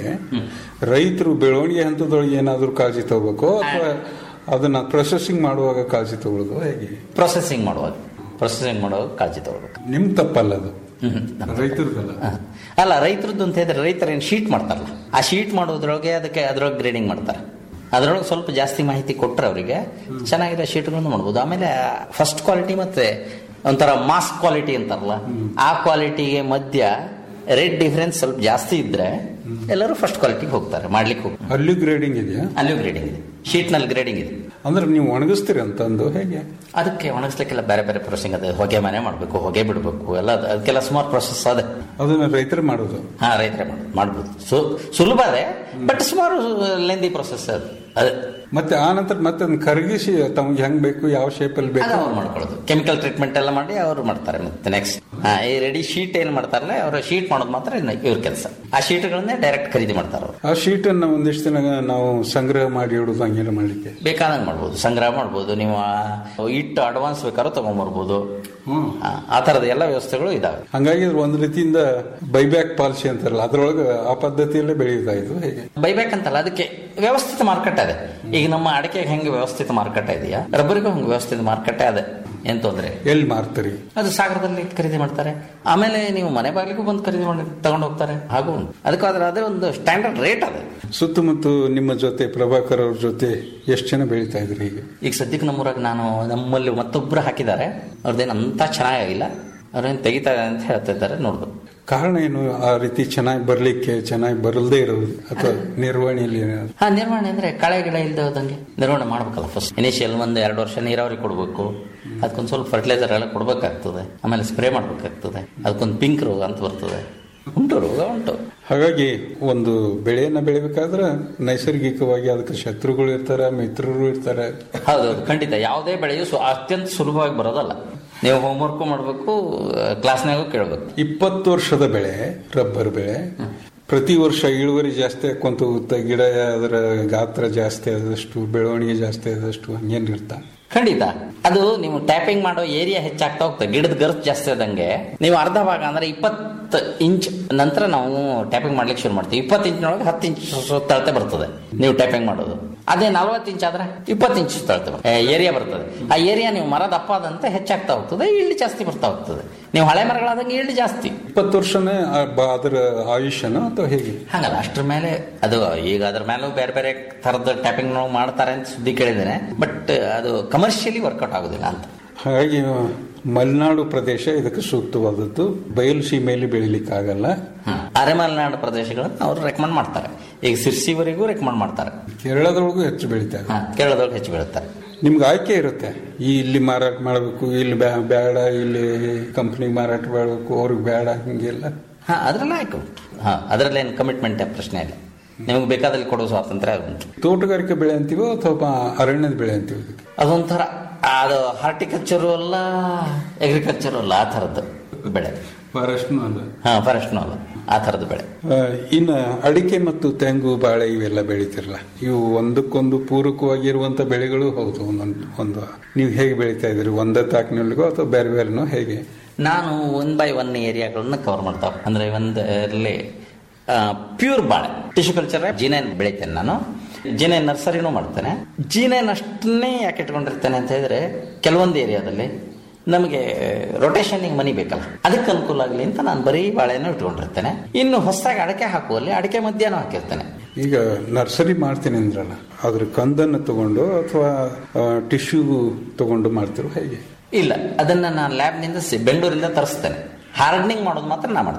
ರೈತರು ಬೆಳವಣಿಗೆ ಹಂತದೊಳಗೆ ಏನಾದ್ರೂ ಕಾಳಜಿ ತಗೋಬೇಕು ಅಥವಾ ಅದನ್ನ ಪ್ರೊಸೆಸಿಂಗ್ ಮಾಡುವಾಗ ಕಾಳಜಿ ತಗೊಳ್ಳೋದು ಹೇಗೆ ಪ್ರೊಸೆಸಿಂಗ್ ಮಾಡುವಾಗ ಪ್ರೊಸೆಸಿಂಗ್ ಮಾಡುವಾಗ ಕಾಳಜಿ ತಗೊಳ್ಬೇಕು ನಿಮ್ ತಪ್ಪಲ್ಲ ಅದು ಹ್ಮ್ ರೈತರದಲ್ಲ ಹ. ಅಲ್ಲ ರೈತರದ್ದು ಅಂತ ಹೇಳಿದ್ರೆ ರೈತರು ಏನು ಶೀಟ್ ಮಾಡ್ತಾರಲ್ಲ ಆ ಶೀಟ್ ಮಾಡೋದ್ರೊಳಗೆ ಅದಕ್ಕೆ ಅದ್ರೊಳಗೆ ಗ್ರೇಡಿಂಗ್ ಮಾಡ್ತಾರೆ ಅದರೊಳಗೆ ಸ್ವಲ್ಪ ಜಾಸ್ತಿ ಮಾಹಿತಿ ಕೊಟ್ಟರೆ ಅವರಿಗೆ ಚೆನ್ನಾಗಿರೋ ಶೀಟ್ಗಳನ್ನು ಮಾಡ್ಬೋದು ಆಮೇಲೆ ಫಸ್ಟ್ ಕ್ವಾಲಿಟಿ ಮತ್ತೆ ಒಂಥರ ಮಾಸ್ ಕ್ವಾಲಿಟಿ ಅಂತಾರಲ್ಲ ಆ ಕ್ವಾಲಿಟಿಗೆ ಮಧ್ಯ ರೇಟ್ ಡಿಫರೆನ್ಸ್ ಸ್ವಲ್ಪ ಜಾಸ್ತಿ ಇದ್ರೆ ಎಲ್ಲರೂ ಫಸ್ಟ್ ಕ್ವಾಲಿಟಿಗೆ ಹೋಗ್ತಾರೆ ಮಾಡ್ಲಿಕ್ಕೆ ಹೋಗ್ತಾರೆ ಅಲ್ಲಿ ಗ್ರೇಡಿಂಗ್ ಇದೆಯಾ ಅಲ್ಲಿಯೂ ಗ್ರೇಡಿಂಗ್ ಇದೆ ಶೀಟ್ನಲ್ಲಿ ಗ್ರೇಡಿಂಗ್ ಇದೆ ಅಂದ್ರೆ ನೀವು ಒಣಗಿಸ್ತೀರಿ ಅಂತಂದು ಹೇಗೆ ಅದಕ್ಕೆ ಒಣಗಿಸ್ಲಿಕ್ಕೆಲ್ಲ ಬೇರೆ ಬೇರೆ ಪ್ರೊಸೆಸಿಂಗ್ ಅದೇ ಹೊಗೆ ಮನೆ ಮಾಡಬೇಕು ಹೊಗೆ ಬಿಡಬೇಕು ಎಲ್ಲ ಅದು- ಅದಕ್ಕೆಲ್ಲ ಸುಮಾರು ಪ್ರೊಸೆಸ್ ಅದೇ ಅದನ್ನ ರೈತರು ಮಾಡೋದು ಹಾ ರೈತರೇ ಮಾಡೋದು ಮಾಡ್ಬೋದು ಸೊ ಸುಲಭ ಅದೇ ಬಟ್ ಸುಮಾರು ಲೆಂದಿ ಪ್ರೊಸೆಸ್ ಅದು ಅದೇ ಮತ್ತೆ ಆ ನಂತರ ಮತ್ತೆ ಅದನ್ನ ಕರಗಿಸಿ ತಮ್ಗೆ ಹೆಂಗ್ ಬೇಕು ಯಾವ ಶೇಪ್ ಅಲ್ಲಿ ಅದು ಬೇಕು ಅವ್ರು ಮಾಡ್ಕೊಳ್ಳೋದು ಕೆಮಿಕಲ್ ಟ್ರೀಟ್ಮೆಂಟ್ ಎಲ್ಲ ಮಾಡಿ ಅವರು ಮಾಡ್ತಾರೆ ಮತ್ತೆ ನೆಕ್ಸ್ಟ್ ಹಾ ಈ ರೆಡಿ ಶೀಟ್ ಏನು ಮಾಡ್ತಾರಲ್ಲ ಅವರು ಶೀಟ್ ಮಾಡೋದು ಮಾತ್ರ ಇನ್ನು ಇವ್ರ ಕೆಲಸ ಆ ಶೀಟ್ಗಳನ್ನೇ ಡೈರೆಕ್ಟ್ ಖರೀದಿ ಮಾಡ್ತಾರೆ ಅವರು ಆ ಶೀಟ್ ಅನ್ನ ಒಂದಿಷ್ಟು ದಿನ ನಾವು ಸಂಗ್ರಹ ಮಾಡಿ ಇಡುದು ಹಂಗೆಲ್ಲ ಮಾಡ್ಲಿಕ್ಕೆ ಬೇಕಾದಂಗೆ ಮಾಡ್ಬೋದು ಸಂಗ್ರಹ ಮಾಡ್ಬೋದು ನೀವು ಆ ಇಟ್ಟು ಅಡ್ವಾನ್ಸ್ ಬೇಕಾದ್ರೂ ತಗೊಂಡ್ಬರ್ಬೋದು ಹ್ಮ್ ಆ, ಆ ಥರದ ಎಲ್ಲ ವ್ಯವಸ್ಥೆಗಳು ಇದಾವೆ ಹಂಗಾಗಿ ಅದು ಒಂದು ರೀತಿಯಿಂದ ಬೈಬ್ಯಾಕ್ ಪಾಲಿಸಿ ಅಂತಾರಲ್ಲ ಅದ್ರೊಳಗೆ ಆ ಪದ್ಧತಿಯಲ್ಲೇ ಬೆಳೆಯುತ್ತಾ ಇದು ಹೇಗೆ ಬೈಬೇಕಂತಲ್ಲ ಅದಕ್ಕೆ ವ್ಯವಸ್ಥಿತ ಮಾರುಕಟ್ಟೆ ಅದೇ ಈಗ ನಮ್ಮ ಅಡಿಕೆಗೆ ಹೆಂಗೆ ವ್ಯವಸ್ಥಿತ ಮಾರುಕಟ್ಟೆ ಇದೆಯಾ ರಬ್ಬರಿಗೂ ಹಂಗೆ ವ್ಯವಸ್ಥಿತ ಮಾರುಕಟ್ಟೆ ಅದೇ ಏನ್ ತೊಂದ್ರೆ ಎಲ್ಲಿ ಮಾರ್ತೀರಿ ಅದು ಸಾಗರದಲ್ಲಿ ಖರೀದಿ ಮಾಡ್ತಾರೆ ಆಮೇಲೆ ನೀವು ಮನೆ ಬಾಗಿಲಿಗೂ ಬಂದು ಖರೀದಿ ಮಾಡಿ ತಗೊಂಡು ಹೋಗ್ತಾರೆ ಹಾಗೂ ಉಂಟು ಅದಕ್ಕಾದ್ರೆ ಅದೇ ಒಂದು ಸ್ಟ್ಯಾಂಡರ್ಡ್ ರೇಟ್ ಅದು ಸುತ್ತಮುತ್ತ ನಿಮ್ಮ ಜೊತೆ ಪ್ರಭಾಕರ್ ಅವ್ರ ಜೊತೆ ಎಷ್ಟು ಜನ ಬೆಳೀತಾ ಇದ್ರಿ ಈಗ ಈಗ ಸದ್ಯಕ್ಕೆ ನಮ್ಮೂರಾಗ ನಾನು ನಮ್ಮಲ್ಲಿ ಮತ್ತೊಬ್ಬರು ಹಾಕಿದ್ದಾರೆ ಅವ್ರದ್ದೇನು ಅಂತ ಚೆನ್ನಾಗಿಲ್ಲ ಅವ್ರೇನು ತೆಗಿತಾರೆ ಅಂತ ಹೇಳ್ತಾ ಇದ್ದಾರೆ ನೋಡ್ಬೇಕು ಕಾರಣ ಏನು ಆ ರೀತಿ ಚೆನ್ನಾಗಿ ಬರ್ಲಿಕ್ಕೆ ಚೆನ್ನಾಗಿ ಬರಲ್ದೇ ಇರೋದು ಅಥವಾ ನಿರ್ವಹಣೆಯಲ್ಲಿ ಏನಾದ್ರು ಹಾ ನಿರ್ವಹಣೆ ಅಂದ್ರೆ ಕಳೆ ಗಿಡ ಇಲ್ಲದೆ ಹೋದಂಗೆ ನಿರ್ವಹಣೆ ಮಾಡ್ಬೇಕಲ್ಲ ಫಸ್ಟ್ ಇನಿಷಿಯಲ್ ಒಂದು ಎರಡು ವರ್ಷ ನೀರಾವರಿ ಕೊಡಬೇಕು ಅದಕ್ಕೊಂದು ಸ್ವಲ್ಪ ಫರ್ಟಿಲೈಸರ್ ಎಲ್ಲ ಕೊಡಬೇಕಾಗ್ತದೆ ಆಮೇಲೆ ಸ್ಪ್ರೇ ಮಾಡ್ಬೇಕಾಗ್ತದೆ ಅದಕ್ಕೊಂದು ಪಿಂಕ್ ರೋಗ ಅಂತ ಬರ್ತದೆ ಉಂಟು ರೋಗ ಉಂಟು ಹಾಗಾಗಿ ಒಂದು ಬೆಳೆಯನ್ನ ಬೆಳಿಬೇಕಾದ್ರೆ ನೈಸರ್ಗಿಕವಾಗಿ ಅದಕ್ಕೆ ಶತ್ರುಗಳು ಇರ್ತಾರೆ ಮಿತ್ರರು ಇರ್ತಾರೆ ಹೌದೌದು ಖಂಡಿತ ಯಾವುದೇ ಬೆಳೆಯು ಸು- ಅತ್ಯಂತ ಸುಲಭವಾಗಿ ಬರೋದಲ್ಲ ನೀವು ಹೋಮ್ವರ್ಕು ಮಾಡಬೇಕು ಕ್ಲಾಸ್ನಾಗೂ ಕೇಳಬೇಕು ಇಪ್ಪತ್ತು ವರ್ಷದ ಬೆಳೆ ರಬ್ಬರ್ ಬೆಳೆ ಪ್ರತಿ ವರ್ಷ ಇಳುವರಿ ಜಾಸ್ತಿ ಆಕೊಂತ ಹೋಗುತ್ತೆ ಗಿಡ ಅದರ ಗಾತ್ರ ಜಾಸ್ತಿ ಆದಷ್ಟು ಬೆಳವಣಿಗೆ ಜಾಸ್ತಿ ಆದಷ್ಟು ಹಂಗೇನ್ ಇರ್ತಾ ಖಂಡಿತ ಅದು ನೀವು ಟ್ಯಾಪಿಂಗ್ ಮಾಡೋ ಏರಿಯಾ ಹೆಚ್ಚಾಗ್ತಾ ಹೋಗ್ತದೆ ಗಿಡದ ಗರ್ತ್ ಜಾಸ್ತಿ ಆದಂಗೆ ನೀವು ಅರ್ಧ ಭಾಗ ಅಂದ್ರೆ ಇಪ್ಪತ್ತು ಇಂಚ್ ನಂತರ ನಾವು ಟ್ಯಾಪಿಂಗ್ ಮಾಡ್ಲಿಕ್ಕೆ ಶುರು ಮಾಡ್ತೀವಿ ಇಪ್ಪತ್ತು ಇಂಚಿನೊಳಗೆ ಹತ್ತು ಇಂಚ್ ಸುತ್ತಳತೆ ಬರ್ತದೆ ನೀವು ಟ್ಯಾಪಿಂಗ್ ಮಾಡೋದು ಅದೇ ನಲ್ವತ್ತು ಇಂಚ್ ಆದ್ರೆ ಇಪ್ಪತ್ತು ಇಂಚ್ ಸುತ್ತಳತೆ ಏರಿಯಾ ಬರ್ತದೆ ಆ ಏರಿಯಾ ನೀವು ಮರ ದಪ್ಪ ಆದಂತೆ ಹೆಚ್ಚಾಗ್ತಾ ಹೋಗ್ತದೆ ಇಳ್ಳಿ ಜಾಸ್ತಿ ಬರ್ತಾ ಹೋಗ್ತದೆ ನೀವು ಹಳೆ ಮರಗಳಾದಂಗೆ ಇಳ್ಳಿ ಜಾಸ್ತಿ ಇಪ್ಪತ್ತು ವರ್ಷನೇ ಆ ಬ- ಅದರ ಆಯುಷ್ಯನ ಅಥವಾ ಹೇಗೆ ಹಂಗಲ್ಲ ಅಷ್ಟ್ರ ಮೇಲೆ ಅದು ಈಗ ಅದ್ರ ಮೇಲೂ ಬೇರೆ ಬೇರೆ ತರದ ಟ್ಯಾಪಿಂಗ್ ನಾವು ಮಾಡ್ತಾರೆ ಅಂತ ಸುದ್ದಿ ಕೇಳಿದ್ದೇನೆ ಬಟ್ ಅದು ಕಮರ್ಷಿಯಲಿ ವರ್ಕೌಟ್ ಆಗೋದಿಲ್ಲ ಅಂತ ಹಾಗಾಗಿ ಮಲೆನಾಡು ಪ್ರದೇಶ ಇದಕ್ಕೆ ಸೂಕ್ತವಾದದ್ದು ಬಯಲು ಸೀಮೆಯಲ್ಲಿ ಬೆಳಿಲಿಕ್ಕಾಗಲ್ಲ ಅರೆಮಲೆನಾಡು ಪ್ರದೇಶಗಳನ್ನು ಅವರು ರೆಕಮೆಂಡ್ ಮಾಡ್ತಾರೆ ಈಗ ಸಿರ್ಸಿವರೆಗೂ ರೆಕಮೆಂಡ್ ಮಾಡ್ತಾರೆ ಕೇರಳದೊಳಗೂ ಹೆಚ್ಚು ಬೆಳೀತಾರೆ ಹಾ, ಕೇರಳದೊಳಗೆ ಹೆಚ್ಚು ಬೀಳುತ್ತಾರೆ ನಿಮ್ಗೆ ಆಯ್ಕೆ ಇರುತ್ತೆ ಈ ಇಲ್ಲಿ ಮಾರಾಟ ಮಾಡಬೇಕು ಇಲ್ಲಿ ಬ್ಯಾ- ಬೇಡ ಇಲ್ಲಿ ಕಂಪ್ನಿ ಮಾರಾಟ ಮಾಡಬೇಕು ಅವ್ರಿಗೆ ಬೇಡ ಹಿಂಗೆಲ್ಲ ಹಾ ಅದರಲ್ಲ ಆಯ್ತು ಹಾ ಅದರಲ್ಲಿ ಏನು ಕಮಿಟ್ಮೆಂಟ್ ಪ್ರಶ್ನೆ ಇಲ್ಲ ನಿಮಗೆ ಬೇಕಾದಲ್ಲಿ ಕೊಡೋ ಸ್ವಾತಂತ್ರ್ಯ ಉಂಟು ತೋಟಗಾರಿಕೆ ಬೆಳೆ ಅಂತೀವೋ ಅಥವಾ ಅರಣ್ಯದ ಬೆಳೆ ಅಂತೀವಿ ಇದಕ್ಕೆ ಅದೊಂಥರ ಅದು ಹಾರ್ಟಿಕಲ್ಚರು ಅಲ್ಲ ಅಗ್ರಿಕಲ್ಚರು ಅಲ್ಲ ಆ ಥರದ್ದು ಬೆಳೆ ಫಾರೆಸ್ಟ್ನು ಅಲ್ಲ ಹಾ ಫಾರೆಸ್ಟ್ನು ಅಲ್ಲ ಆ ಥರದ್ದು ಬೆಳೆ ಆ, ಇನ್ನು ಅಡಿಕೆ ಮತ್ತು ತೆಂಗು ಬಾಳೆ ಇವೆಲ್ಲ ಬೆಳಿತಿರಲ್ಲ ಇವು ಒಂದಕ್ಕೊಂದು ಪೂರಕವಾಗಿರುವಂತ ಬೆಳೆಗಳು ಹೌದು ಒಂದೊಂದು ಒಂದು ನೀವು ಹೇಗೆ ಬೆಳಿತಾ ಇದ್ದೀರಿ ಒಂದೇ ತಾಕಿನಲ್ಲಿಗೋ ಅಥವಾ ಬೇರೆ ಬೇರೆನೋ ಹೇಗೆ ನಾನು ಒನ್ ಬೈ ಒನ್ ಏರಿಯಾಗಳನ್ನ ಕವರ್ ಮಾಡ್ತಾವೆ ಅಂದ್ರೆ ಒಂದರಲ್ಲಿ ಪ್ಯೂರ್ ಬಾಳೆ ಟಿಶ್ಯೂ ಕಲ್ಚರ್ ಜೀನೈನ್ ಬೆಳಿತೇನೆ ನಾನು ಜೀನೈನ್ ನರ್ಸರಿನೂ ಮಾಡ್ತೇನೆ ಜೀನೈನ್ ಅಷ್ಟನ್ನೇ ಯಾಕೆ ಇಟ್ಕೊಂಡಿರ್ತೇನೆ ಅಂತ ಹೇಳಿದ್ರೆ ಕೆಲವೊಂದು ಏರಿಯಾದಲ್ಲಿ ನಮಗೆ ರೊಟೇಷನ್ಗೆ ಮನಿ ಬೇಕಲ್ಲ ಅದಕ್ಕೆ ಅನುಕೂಲ ಆಗಲಿ ಅಂತ ನಾನು ಬರೀ ಬಾಳೆನೂ ಇಟ್ಕೊಂಡಿರ್ತೇನೆ ಇನ್ನು ಹೊಸದಾಗಿ ಅಡಿಕೆ ಹಾಕುವಲ್ಲಿ ಅಡಿಕೆ ಮಧ್ಯಾಹ್ನ ಹಾಕಿರ್ತೇನೆ ಈಗ ನರ್ಸರಿ ಮಾಡ್ತೀನಿ ಅಂದ್ರಲ್ಲ ಅದ್ರ ಕಂದನ್ನು ತಗೊಂಡು ಅಥವಾ ಟಿಶ್ಯೂ ತಗೊಂಡು ಮಾಡ್ತಿರೋ ಹೇಗೆ ಇಲ್ಲ ಅದನ್ನ ನಾನು ಲ್ಯಾಬ್ನಿಂದ ಸಿ- ಬೆಂಗಳೂರಿಂದ ತರಿಸ್ತೇನೆ ಹಾರ್ಡನಿಂಗ್ ಮಾಡೋದು ಮಾತ್ರ ನಾ ಮಾಡ್ತೇನೆ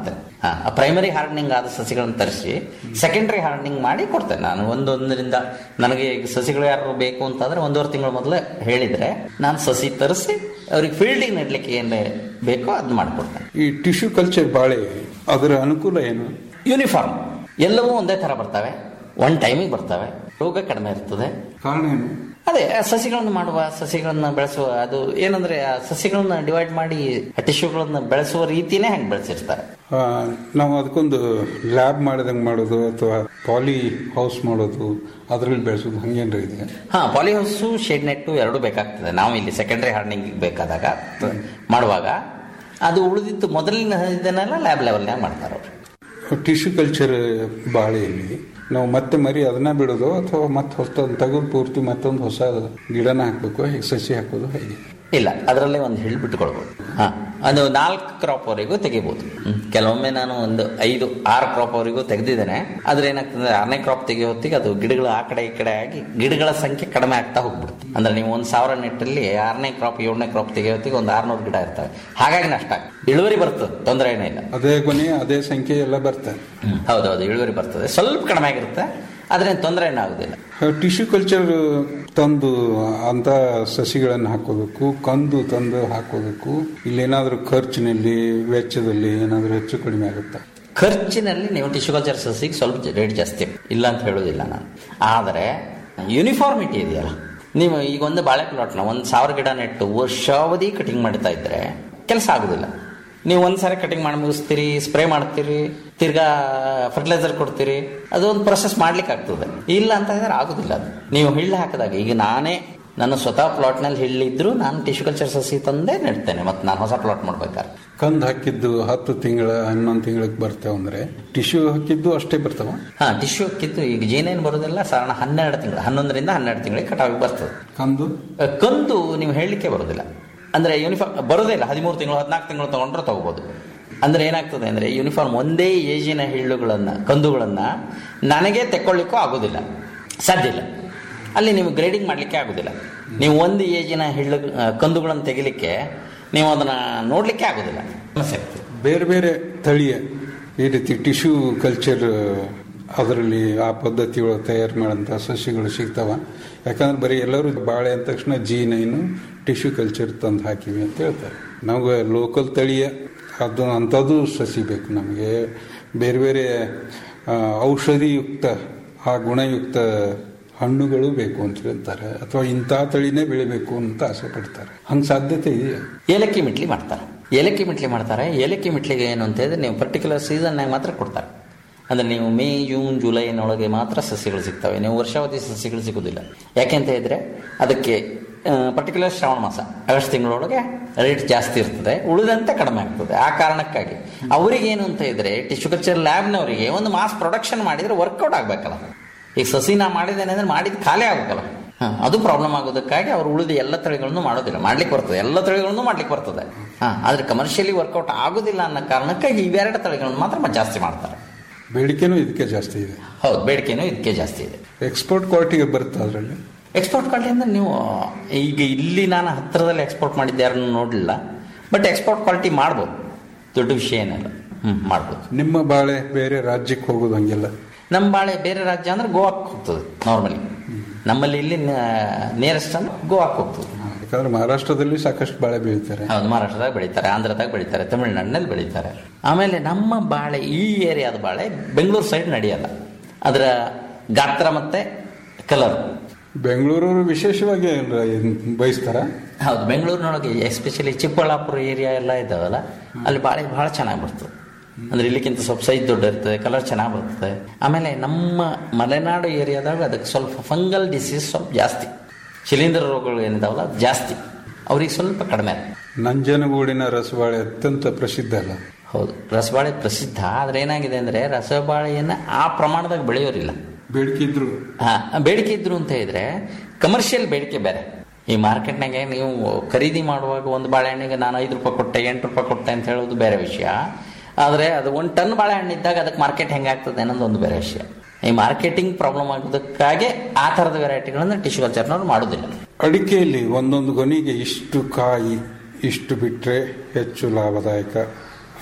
ಪ್ರೈಮರಿ ಹಾರ್ಡನಿಂಗ್ ಆದ ಸಸಿಗಳನ್ನು ತರಿಸಿ ಸೆಕೆಂಡರಿ ಹಾರ್ಡನಿಂಗ್ ಮಾಡಿ ಕೊಡ್ತೇನೆ ನಾನು ಒಂದೊಂದರಿಂದ ನನಗೆ ಈಗ ಸಸಿಗಳು ಯಾರು ಬೇಕು ಅಂತಂದ್ರೆ ಒಂದೂವರೆ ತಿಂಗಳ ಮೊದಲೇ ಹೇಳಿದ್ರೆ ನಾನು ಸಸಿ ತರಿಸಿ ಅವ್ರಿಗೆ ಫೀಲ್ಡಿಗೆ ನೆಡ್ಲಿಕ್ಕೆ ಏನು ಬೇಕೋ ಅದು ಮಾಡಿಕೊಡ್ತೇನೆ ಈ ಟಿಶ್ಯೂ ಕಲ್ಚರ್ ಬಾಳೆ ಅದರ ಅನುಕೂಲ ಏನು ಯೂನಿಫಾರ್ಮ್ ಎಲ್ಲವೂ ಒಂದೇ ತರ ಬರ್ತವೆ ಒನ್ ಟೈಮಿಗೆ ಬರ್ತವೆ ರೋಗ ಕಡಿಮೆ ಇರ್ತದೆ ಕಾರಣ ಏನು ಅದೇ ಆ ಸಸಿಗಳನ್ನು ಮಾಡುವ ಸಸಿಗಳನ್ನ ಬೆಳೆಸುವ ಅದು ಏನಂದ್ರೆ ಆ ಸಸಿಗಳನ್ನ ಡಿವೈಡ್ ಮಾಡಿ ಟಿಶ್ಯೂಗಳನ್ನ ಬೆಳೆಸುವ ರೀತಿನೇ ಹೆಂಗೆ ಬೆಳೆಸಿರ್ತಾರೆ ಆ, ನಾವು ಅದಕ್ಕೊಂದು ಲ್ಯಾಬ್ ಮಾಡಿದಂಗೆ ಮಾಡೋದು ಅಥವಾ ಪಾಲಿ ಹೌಸ್ ಮಾಡೋದು ಅದರಲ್ಲಿ ಬೆಳೆಸೋದು ಹಂಗೇನ್ರ ಇದೆ ಹಾ ಪಾಲಿಹೌಸು ಶೇಡ್ ನೆಟ್ಟು ಎರಡು ಬೇಕಾಗ್ತದೆ ನಾವು ಇಲ್ಲಿ ಸೆಕೆಂಡರಿ ಹಾರ್ಡನಿಂಗ್ ಬೇಕಾದಾಗ ಮಾಡುವಾಗ ಅದು ಉಳಿದಿತ್ತು ಮೊದಲಿನ ಇದನ್ನೆಲ್ಲ ಲ್ಯಾಬ್ ಲೆವೆಲ್ನಾಗ ಮಾಡ್ತಾರೆ ಅವರು ಟಿಶ್ಯೂ ಕಲ್ಚರ್ ಬಾಳೆಯಲ್ಲಿ ನಾವು ಮತ್ತೆ ಮರಿ ಅದನ್ನ ಬಿಡೋದು ಅಥವಾ ಮತ್ತೆ ಹೊಸ ತೆಗೆದು ಪೂರ್ತಿ ಮತ್ತೊಂದು ಹೊಸ ಗಿಡನ ಹಾಕ್ಬೇಕು ಹೇಗೆ ಸಸಿ ಹಾಕೋದು ಹೇಗೆ ಇಲ್ಲ ಅದರಲ್ಲೇ ಒಂದು ಹಿಲ್ ಬಿಟ್ಕೊಳ್ಬೋದು ಹಾ ಅದು ನಾಲ್ಕು ಕ್ರಾಪ್ ವರೆಗೂ ತೆಗಿಬಹುದು ಹ್ಮ್. ಕೆಲವೊಮ್ಮೆ ನಾನು ಒಂದು ಐದು ಆರು ಕ್ರಾಪ್ ವರೆಗೂ ತೆಗೆದಿದ್ದೇನೆ ಆದ್ರೆ ಏನಾಗ್ತದೆ ಆರನೇ ಕ್ರಾಪ್ ತೆಗಿಯೋ ಹೊತ್ತಿಗೆ ಅದು ಗಿಡಗಳು ಆ ಕಡೆ ಈ ಕಡೆ ಆಗಿ ಗಿಡಗಳ ಸಂಖ್ಯೆ ಕಡಿಮೆ ಆಗ್ತಾ ಹೋಗ್ಬಿಡುತ್ತೆ ಅಂದ್ರೆ ನೀವು ಒಂದು ಸಾವಿರ ನೆಟ್ಟಲ್ಲಿ ಆರನೇ ಕ್ರಾಪ್ ಏಳನೇ ಕ್ರಾಪ್ ತೆಗಿಯೋ ಹೊತ್ತಿಗೆ ಒಂದು ಆರ್ನೂರು ಗಿಡ ಇರ್ತವೆ ಹಾಗಾಗಿ ನಷ್ಟ ಆಗ್ತದೆ. ಇಳುವರಿ ಬರ್ತದೆ ತೊಂದರೆ ಏನೂ ಇಲ್ಲ ಅದೇ ಕೊನೆ ಅದೇ ಸಂಖ್ಯೆ ಎಲ್ಲ ಬರ್ತದೆ ಹೌದೌದು ಇಳುವರಿ ಬರ್ತದೆ ಸ್ವಲ್ಪ ಕಡಿಮೆ ಆಗಿರುತ್ತೆ ಆದ್ರೆ ತೊಂದರೆ ಏನೂ ಆಗುದಿಲ್ಲ ಟಿಶ್ಯೂ ಕಲ್ಚರ್ ತಂದು ಅಂತ ಸಸಿಗಳನ್ನು ಹಾಕೋದಕ್ಕೂ ಕಂದು ತಂದು ಹಾಕೋದಕ್ಕೂ ಇಲ್ಲೇನಾದ್ರೂ ಖರ್ಚಿನಲ್ಲಿ ವೆಚ್ಚದಲ್ಲಿ ಏನಾದ್ರೂ ಹೆಚ್ಚು ಕಡಿಮೆ ಆಗುತ್ತಾ ಖರ್ಚಿನಲ್ಲಿ ನೀವು ಟಿಶ್ಯೂ ಕಲ್ಚರ್ ಸಸಿಗೆ ಸ್ವಲ್ಪ ರೇಟ್ ಜಾಸ್ತಿ ಇಲ್ಲ ಅಂತ ಹೇಳೋದಿಲ್ಲ ನಾನು ಆದರೆ ಯೂನಿಫಾರ್ಮಿಟಿ ಇದೆಯಲ್ಲ ನೀವು ಈಗ ಒಂದು ಬಾಳೆ ಪ್ಲಾಟ್ನ ಒಂದು ಸಾವಿರ ಗಿಡ ನೆಟ್ಟು ವರ್ಷಾವಧಿ ಕಟಿಂಗ್ ಮಾಡ್ತಾ ಇದ್ರೆ ಕೆಲಸ ಆಗುದಿಲ್ಲ ನೀವು ಒಂದ್ಸಾರಿ ಕಟಿಂಗ್ ಮಾಡಿ ಮುಗಿಸ್ತೀರಿ ಸ್ಪ್ರೇ ಮಾಡ್ತೀರಿ ತಿರ್ಗಾ ಫರ್ಟಿಲೈಸರ್ ಕೊಡ್ತೀರಿ ಅದೊಂದು ಪ್ರೊಸೆಸ್ ಮಾಡ್ಲಿಕ್ಕೆ ಆಗ್ತದೆ ಇಲ್ಲ ಅಂತ ಹೇಳಿದ್ರೆ ಆಗುದಿಲ್ಲ ಅದು ನೀವು ಹಿಳ್ಳು ಹಾಕಿದಾಗ ಈಗ ನಾನೇ ನನ್ನ ಸ್ವತಃ ಪ್ಲಾಟ್ನಲ್ಲಿ ಹಿಳ್ಳಿದ್ರು ನಾನು ಟಿಶ್ಯೂ ಕಲ್ಚರ್ ಸಸಿ ತಂದೇ ನೆಡ್ತೇನೆ ಮತ್ತೆ ನಾನು ಹೊಸ ಪ್ಲಾಟ್ ಮಾಡ್ಬೇಕಾದ್ರೆ ಕಂದು ಹಾಕಿದ್ದು ಹತ್ತು ತಿಂಗಳ ಹನ್ನೊಂದು ತಿಂಗಳಿಗೆ ಬರ್ತೇವೆ ಅಂದ್ರೆ ಟಿಶ್ಯೂ ಹಾಕಿದ್ದು ಅಷ್ಟೇ ಬರ್ತಾವ ಹಾ ಟಿಶ್ಯೂ ಕಿತ್ತು ಈಗ ಜೇನೇನು ಬರೋದಿಲ್ಲ ಸಾಧಾರಣ ಹನ್ನೆರಡು ತಿಂಗಳು ಹನ್ನೊಂದರಿಂದ ಹನ್ನೆರಡು ತಿಂಗಳಿಗೆ ಕಟಾವಿಗೆ ಬರ್ತದೆ ಕಂದು ಅಹ್, ಕಂದು ನೀವು ಹೇಳಲಿಕ್ಕೆ ಬರೋದಿಲ್ಲ ಅಂದ್ರೆ ಯೂನಿಫಾರ್ಮ್ ಬರೋದೇ ಇಲ್ಲ ಹದಿಮೂರು ತಿಂಗಳು ಹದಿನಾಲ್ಕು ತಿಂಗಳು ತಗೊಂಡ್ರೆ ತಗೋಬಹುದು ಅಂದ್ರೆ ಏನಾಗ್ತದೆ ಅಂದ್ರೆ ಯೂನಿಫಾರ್ಮ್ ಒಂದೇ ಏಜಿನ ಹಿಳ್ಳುಗಳನ್ನ ಕಂದುಗಳನ್ನ ನನಗೆ ತೆಕ್ಕೊಳ್ಳಿಕ್ಕೂ ಆಗೋದಿಲ್ಲ ಸಾಧ್ಯ ಇಲ್ಲ ಅಲ್ಲಿ ನೀವು ಗ್ರೇಡಿಂಗ್ ಮಾಡಲಿಕ್ಕೆ ಆಗೋದಿಲ್ಲ ನೀವು ಒಂದು ಏಜಿನ ಹಿಳ್ಳು ಅಹ್, ಕಂದುಗಳನ್ನು ತೆಗಿಲಿಕ್ಕೆ ನೀವು ಅದನ್ನ ನೋಡ್ಲಿಕ್ಕೆ ಆಗೋದಿಲ್ಲ ಸಮಸ್ಯೆ ಆಗ್ತದೆ ಬೇರೆ ಬೇರೆ ತಳಿಯ ಈ ರೀತಿ ಟಿಶ್ಯೂ ಕಲ್ಚರ್ ಅದರಲ್ಲಿ ಆ ಪದ್ಧತಿಗಳು ತಯಾರು ಮಾಡೋಂಥ ಸಸ್ಯಗಳು ಸಿಗ್ತಾವ ಯಾಕಂದ್ರೆ ಬರೀ ಎಲ್ಲರೂ ಬಾಳೆ ಅಂದ ತಕ್ಷಣ ಜಿ ನೈನು ಟಿಶ್ಯೂ ಕಲ್ಚರ್ ತಂದು ಹಾಕಿವಿ ಅಂತ ಹೇಳ್ತಾರೆ ನಮಗೆ ಲೋಕಲ್ ತಳಿಯ ಅದು ಅಂಥದ್ದು ಸಸಿ ಬೇಕು ನಮಗೆ ಬೇರೆ ಬೇರೆ ಆ, ಔಷಧಿಯುಕ್ತ ಆ ಗುಣಯುಕ್ತ ಹಣ್ಣುಗಳು ಬೇಕು ಅಂತ ಹೇಳ್ತಾರೆ ಅಥವಾ ಇಂಥ ತಳಿನೇ ಬೆಳಿಬೇಕು ಅಂತ ಆಸೆ ಪಡ್ತಾರೆ ಹಂಗೆ ಸಾಧ್ಯತೆ ಇದೆಯಾ ಏಲಕ್ಕಿ ಮಿಟ್ಲಿ ಮಾಡ್ತಾರೆ ಏಲಕ್ಕಿ ಮಿಟ್ಲಿ ಮಾಡ್ತಾರೆ ಏಲಕ್ಕಿ ಮಿಟ್ಲಿಗೆ ಏನು ಅಂತ ಹೇಳಿದ್ರೆ ನೀವು ಪರ್ಟಿಕ್ಯುಲರ್ ಸೀಸನ್ನಾಗ ಮಾತ್ರ ಕೊಡ್ತಾರೆ ಅಂದ್ರೆ ನೀವು ಮೇ ಜೂನ್ ಜುಲೈನೊಳಗೆ ಮಾತ್ರ ಸಸ್ಯಗಳು ಸಿಗ್ತವೆ ನೀವು ವರ್ಷಾವಧಿ ಸಸ್ಯಗಳು ಸಿಗೋದಿಲ್ಲ ಯಾಕೆ ಅಂತ ಹೇಳಿದ್ರೆ ಅದಕ್ಕೆ ಪರ್ಟಿಕ್ಯುಲರ್ ಶ್ರಾವಣ ಮಾಸ ಆಗಸ್ಟ್ ತಿಂಗಳೊಳಗೆ ರೇಟ್ ಜಾಸ್ತಿ ಇರ್ತದೆ ಉಳಿದಂತೆ ಕಡಿಮೆ ಆಗ್ತದೆ ಆ ಕಾರಣಕ್ಕಾಗಿ ಅವರಿಗೆ ಏನು ಅಂತ ಇದ್ರೆ ಟಿಶ್ಯೂ ಕಲ್ಚರ್ ಲ್ಯಾಬ್ನವರಿಗೆ ಒಂದು ಮಾಸ್ ಪ್ರೊಡಕ್ಷನ್ ಮಾಡಿದ್ರೆ ವರ್ಕೌಟ್ ಆಗ್ಬೇಕಲ್ಲ ಈಗ ಸಸಿ ನಾ ಮಾಡಿದ್ದೇನೆ ಅಂದ್ರೆ ಮಾಡಿದ ಖಾಲಿ ಆಗ್ಬೇಕಲ್ಲ ಹ, ಅದು ಪ್ರಾಬ್ಲಮ್ ಆಗೋದಕ್ಕಾಗಿ ಅವ್ರು ಉಳಿದ ಎಲ್ಲ ತಳಿಗಳನ್ನು ಮಾಡೋದಿಲ್ಲ ಮಾಡ್ಲಿಕ್ಕೆ ಬರ್ತದೆ ಎಲ್ಲ ತಳಿಗಳನ್ನು ಮಾಡ್ಲಿಕ್ಕೆ ಬರ್ತದೆ ಹಾ ಆದ್ರೆ ಕಮರ್ಷಿಯಲಿ ವರ್ಕೌಟ್ ಆಗೋದಿಲ್ಲ ಅನ್ನೋ ಕಾರಣಕ್ಕಾಗಿ ಇವೆರಡು ತಳಿಗಳನ್ನು ಮಾತ್ರ ಜಾಸ್ತಿ ಮಾಡ್ತಾರೆ ಬೇಡಿಕೆನೂ ಇದಕ್ಕೆ ಜಾಸ್ತಿ ಇದೆ ಹೌದು ಬೇಡಿಕೆನೂ ಇದಕ್ಕೆ ಜಾಸ್ತಿ ಇದೆ ಎಕ್ಸ್ಪೋರ್ಟ್ ಕ್ವಾಲಿಟಿಗೆ ಬರುತ್ತೆ ಅದರಲ್ಲಿ ಎಕ್ಸ್ಪೋರ್ಟ್ ಕ್ವಾಲಿಟಿ ಅಂದ್ರೆ ನೀವು ಈಗ ಇಲ್ಲಿ ನಾನು ಹತ್ತಿರದಲ್ಲಿ ಎಕ್ಸ್ಪೋರ್ಟ್ ಮಾಡಿದ್ದೆ ಯಾರನ್ನು ನೋಡಲಿಲ್ಲ ಬಟ್ ಎಕ್ಸ್ಪೋರ್ಟ್ ಕ್ವಾಲಿಟಿ ಮಾಡ್ಬೋದು ದೊಡ್ಡ ವಿಷಯ ಏನಲ್ಲ ಹ್ಮ್ ಮಾಡ್ಬೋದು ನಿಮ್ಮ ಬಾಳೆ ಬೇರೆ ರಾಜ್ಯಕ್ಕೆ ಹೋಗೋದು ಹಂಗಿಲ್ಲ ನಮ್ಮ ಬಾಳೆ ಬೇರೆ ರಾಜ್ಯ ಅಂದ್ರೆ ಗೋವಾಕ್ಕೆ ಹೋಗ್ತದೆ ನಾರ್ಮಲಿ ನಮ್ಮಲ್ಲಿ ಇಲ್ಲಿ ನಿಯರೆಸ್ಟ್ ಅಂದ್ರೆ ಗೋವಾಕ್ಕೆ ಹೋಗ್ತದೆ ಯಾಕಂದ್ರೆ ಮಹಾರಾಷ್ಟ್ರದಲ್ಲಿ ಸಾಕಷ್ಟು ಬಾಳೆ ಬೆಳೀತಾರೆ ಹೌದು ಮಹಾರಾಷ್ಟ್ರದಾಗ ಬೆಳೀತಾರೆ ಆಂಧ್ರದಾಗ ಬೆಳೀತಾರೆ ತಮಿಳುನಾಡಿನಲ್ಲಿ ಬೆಳೀತಾರೆ ಆಮೇಲೆ ನಮ್ಮ ಬಾಳೆ ಈ ಏರಿಯಾದ ಬಾಳೆ ಬೆಂಗಳೂರು ಸೈಡ್ ನಡೆಯಲ್ಲ ಅದರ ಗಾತ್ರ ಮತ್ತೆ ಕಲರ್ ಬೆಂಗಳೂರವರು ವಿಶೇಷವಾಗಿ ಏನ್ ಬಯಸ್ತಾರ ಹೌದು ಬೆಂಗಳೂರಿನೊಳಗೆ ಎಸ್ಪೆಷಲಿ ಚಿಕ್ಕಬಳ್ಳಾಪುರ ಏರಿಯಾ ಎಲ್ಲ ಇದ್ದಾವಲ್ಲ ಅಲ್ಲಿ ಬಾಳೆ ಬಹಳ ಚೆನ್ನಾಗಿ ಬರ್ತದೆ ಅಂದ್ರೆ ಇಲ್ಲಿಕ್ಕಿಂತ ಸ್ವಲ್ಪ ಸೈಜ್ ದೊಡ್ಡ ಇರ್ತದೆ ಕಲರ್ ಚೆನ್ನಾಗಿ ಬರ್ತದೆ ಆಮೇಲೆ ನಮ್ಮ ಮಲೆನಾಡು ಏರಿಯಾದಾಗ ಅದಕ್ಕೆ ಸ್ವಲ್ಪ ಫಂಗಲ್ ಡಿಸೀಸ್ ಸ್ವಲ್ಪ ಜಾಸ್ತಿ ಶಿಲೀಂಧ್ರ ರೋಗಗಳು ಏನಿದಾವಲ್ಲ ಅದು ಜಾಸ್ತಿ ಅವ್ರಿಗೆ ಸ್ವಲ್ಪ ಕಡಿಮೆ ನಂಜನಗೂಡಿನ ರಸಬಾಳೆ ಅತ್ಯಂತ ಪ್ರಸಿದ್ಧ ಅಲ್ಲ ಹೌದು ರಸಬಾಳೆ ಪ್ರಸಿದ್ಧ ಆದ್ರೆ ಏನಾಗಿದೆ ಅಂದ್ರೆ ರಸಬಾಳೆಯನ್ನ ಆ ಪ್ರಮಾಣದಾಗ ಬೆಳೆಯೋರಿಲ್ಲ ಬೇಡಿಕೆ ಇದ್ರು ಹಾ ಬೇಡಿಕೆ ಇದ್ರು ಅಂತ ಹೇಳಿದ್ರೆ ಕಮರ್ಷಿಯಲ್ ಬೇಡಿಕೆ ಬೇರೆ ಈ ಮಾರ್ಕೆಟ್ನಾಗೆ ನೀವು ಖರೀದಿ ಮಾಡುವಾಗ ಒಂದು ಬಾಳೆಹಣ್ಣಿಗೆ ನಾನು ಐದು ರೂಪಾಯಿ ಕೊಟ್ಟೆ ಎಂಟು ರೂಪಾಯಿ ಕೊಟ್ಟೆ ಅಂತ ಹೇಳೋದು ಬೇರೆ ವಿಷಯ ಆದರೆ ಅದು ಒಂದು ಟನ್ ಬಾಳೆಹಣ್ಣು ಇದ್ದಾಗ ಅದಕ್ಕೆ ಮಾರ್ಕೆಟ್ ಹೆಂಗಾಗ್ತದೆ ಅನ್ನೋದು ಒಂದು ಬೇರೆ ವಿಷಯ ಈ ಮಾರ್ಕೆಟಿಂಗ್ ಪ್ರಾಬ್ಲಮ್ ಆಗೋದಕ್ಕಾಗಿ ಆ ಥರದ ವೆರೈಟಿಗಳನ್ನ ಟಿಶ್ಯೂ ಕಲ್ಚರ್ನವ್ರು ಮಾಡೋದಿಲ್ಲ ಅಡಿಕೆಯಲ್ಲಿ ಒಂದೊಂದು ಗೊನೆಗೆ ಇಷ್ಟು ಕಾಯಿ ಇಷ್ಟು ಬಿಟ್ರೆ ಹೆಚ್ಚು ಲಾಭದಾಯಕ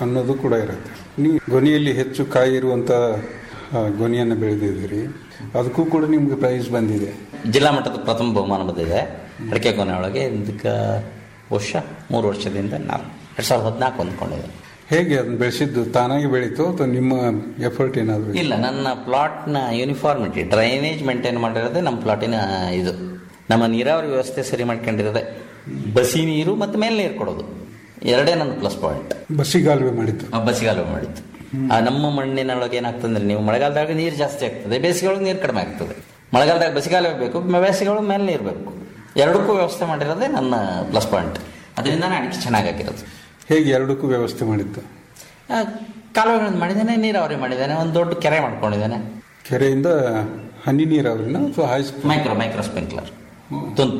ಅನ್ನೋದು ಕೂಡ ಇರುತ್ತೆ ನೀವು ಗೊನೆಯಲ್ಲಿ ಹೆಚ್ಚು ಕಾಯಿ ಇರುವಂತ ಆ, ಗೊನೆಯನ್ನು ಬೆಳೆದಿದ್ದೀರಿ ಅದಕ್ಕೂ ಕೂಡ ನಿಮ್ಗೆ ಪ್ರೈಸ್ ಬಂದಿದೆ ಜಿಲ್ಲಾ ಮಟ್ಟದ ಪ್ರಥಮ ಬಹುಮಾನ ಬಂದಿದೆ ಅಡಿಕೆ ಕೊನೆ ಒಳಗೆ ಇದಕ್ಕೆ ವರ್ಷ ಮೂರು ವರ್ಷದಿಂದ ನಾನು ಎರಡು ಸಾವಿರದ ಹದಿನಾಲ್ಕು ಹೊಂದ್ಕೊಂಡಿದೆ ಹೇಗೆ ಅದನ್ನ ಬೆಳೆಸಿದ್ದು ತಾನಾಗಿ ಬೆಳೀತು ಅಥವಾ ನಿಮ್ಮ ಎಫರ್ಟ್ ಏನಾದರೂ ಇಲ್ಲ ನನ್ನ ಪ್ಲಾಟ್ನ ಯೂನಿಫಾರ್ಮಿಟಿ ಡ್ರೈನೇಜ್ ಮೇಂಟೈನ್ ಮಾಡಿರೋದೇ ನಮ್ಮ ಪ್ಲಾಟಿನ ಇದು ನಮ್ಮ ನೀರಾವರಿ ವ್ಯವಸ್ಥೆ ಸರಿ ಮಾಡ್ಕೊಂಡಿರೋದೆ ಬಸಿ ನೀರು ಮತ್ತು ಮೇಲೆ ನೀರು ಕೊಡೋದು ಎರಡೇ ನನ್ನ ಪ್ಲಸ್ ಪಾಯಿಂಟ್ ಬಸ್ಸಿಗಾಲುವೆ ಮಾಡಿದ್ದು ಬಸಿಗಾಲ ಮಾಡಿತ್ತು ಆ ನಮ್ಮ ಮಣ್ಣಿನೊಳಗೆ ಏನಾಗ್ತದೆ ನೀವು ಮಳೆಗಾಲದಾಗ ನೀರು ಜಾಸ್ತಿ ಆಗ್ತದೆ ಬೇಸಿಗೆಯೊಳಗೆ ನೀರು ಕಡಿಮೆ ಆಗ್ತದೆ ಮಳೆಗಾಲದಾಗ ಬಸಿಗಾಲ ಬೇಕು ಬೇಸಿಗೆಯೊಳಗೆ ಮೇಲೆ ನೀರು ಬೇಕು ಎರಡಕ್ಕೂ ವ್ಯವಸ್ಥೆ ಮಾಡಿರೋದೇ ನನ್ನ ಪ್ಲಸ್ ಪಾಯಿಂಟ್ ಅದರಿಂದನೇ ಅಡಿಕೆ ಚೆನ್ನಾಗಾಗಿರೋದು ಹೇಗೆ ಎರಡಕ್ಕೂ ವ್ಯವಸ್ಥೆ ಮಾಡಿದ್ದು ಆ, ಕಾಲುವೆಗಳನ್ನು ಮಾಡಿದ್ದೇನೆ ನೀರಾವರಿ ಮಾಡಿದ್ದೇನೆ ಒಂದು ದೊಡ್ಡ ಕೆರೆ ಮಾಡ್ಕೊಂಡಿದ್ದೇನೆ ಕೆರೆಯಿಂದ ಹನಿ ನೀರಾವರಿನ ಅಥವಾ ಹೈಸ್ಕೂಲ್ ಮೈಕ್ರೋ ಮೈಕ್ರೋ ಸ್ಪ್ರಿಂಕ್ಲರ್ ತುನ್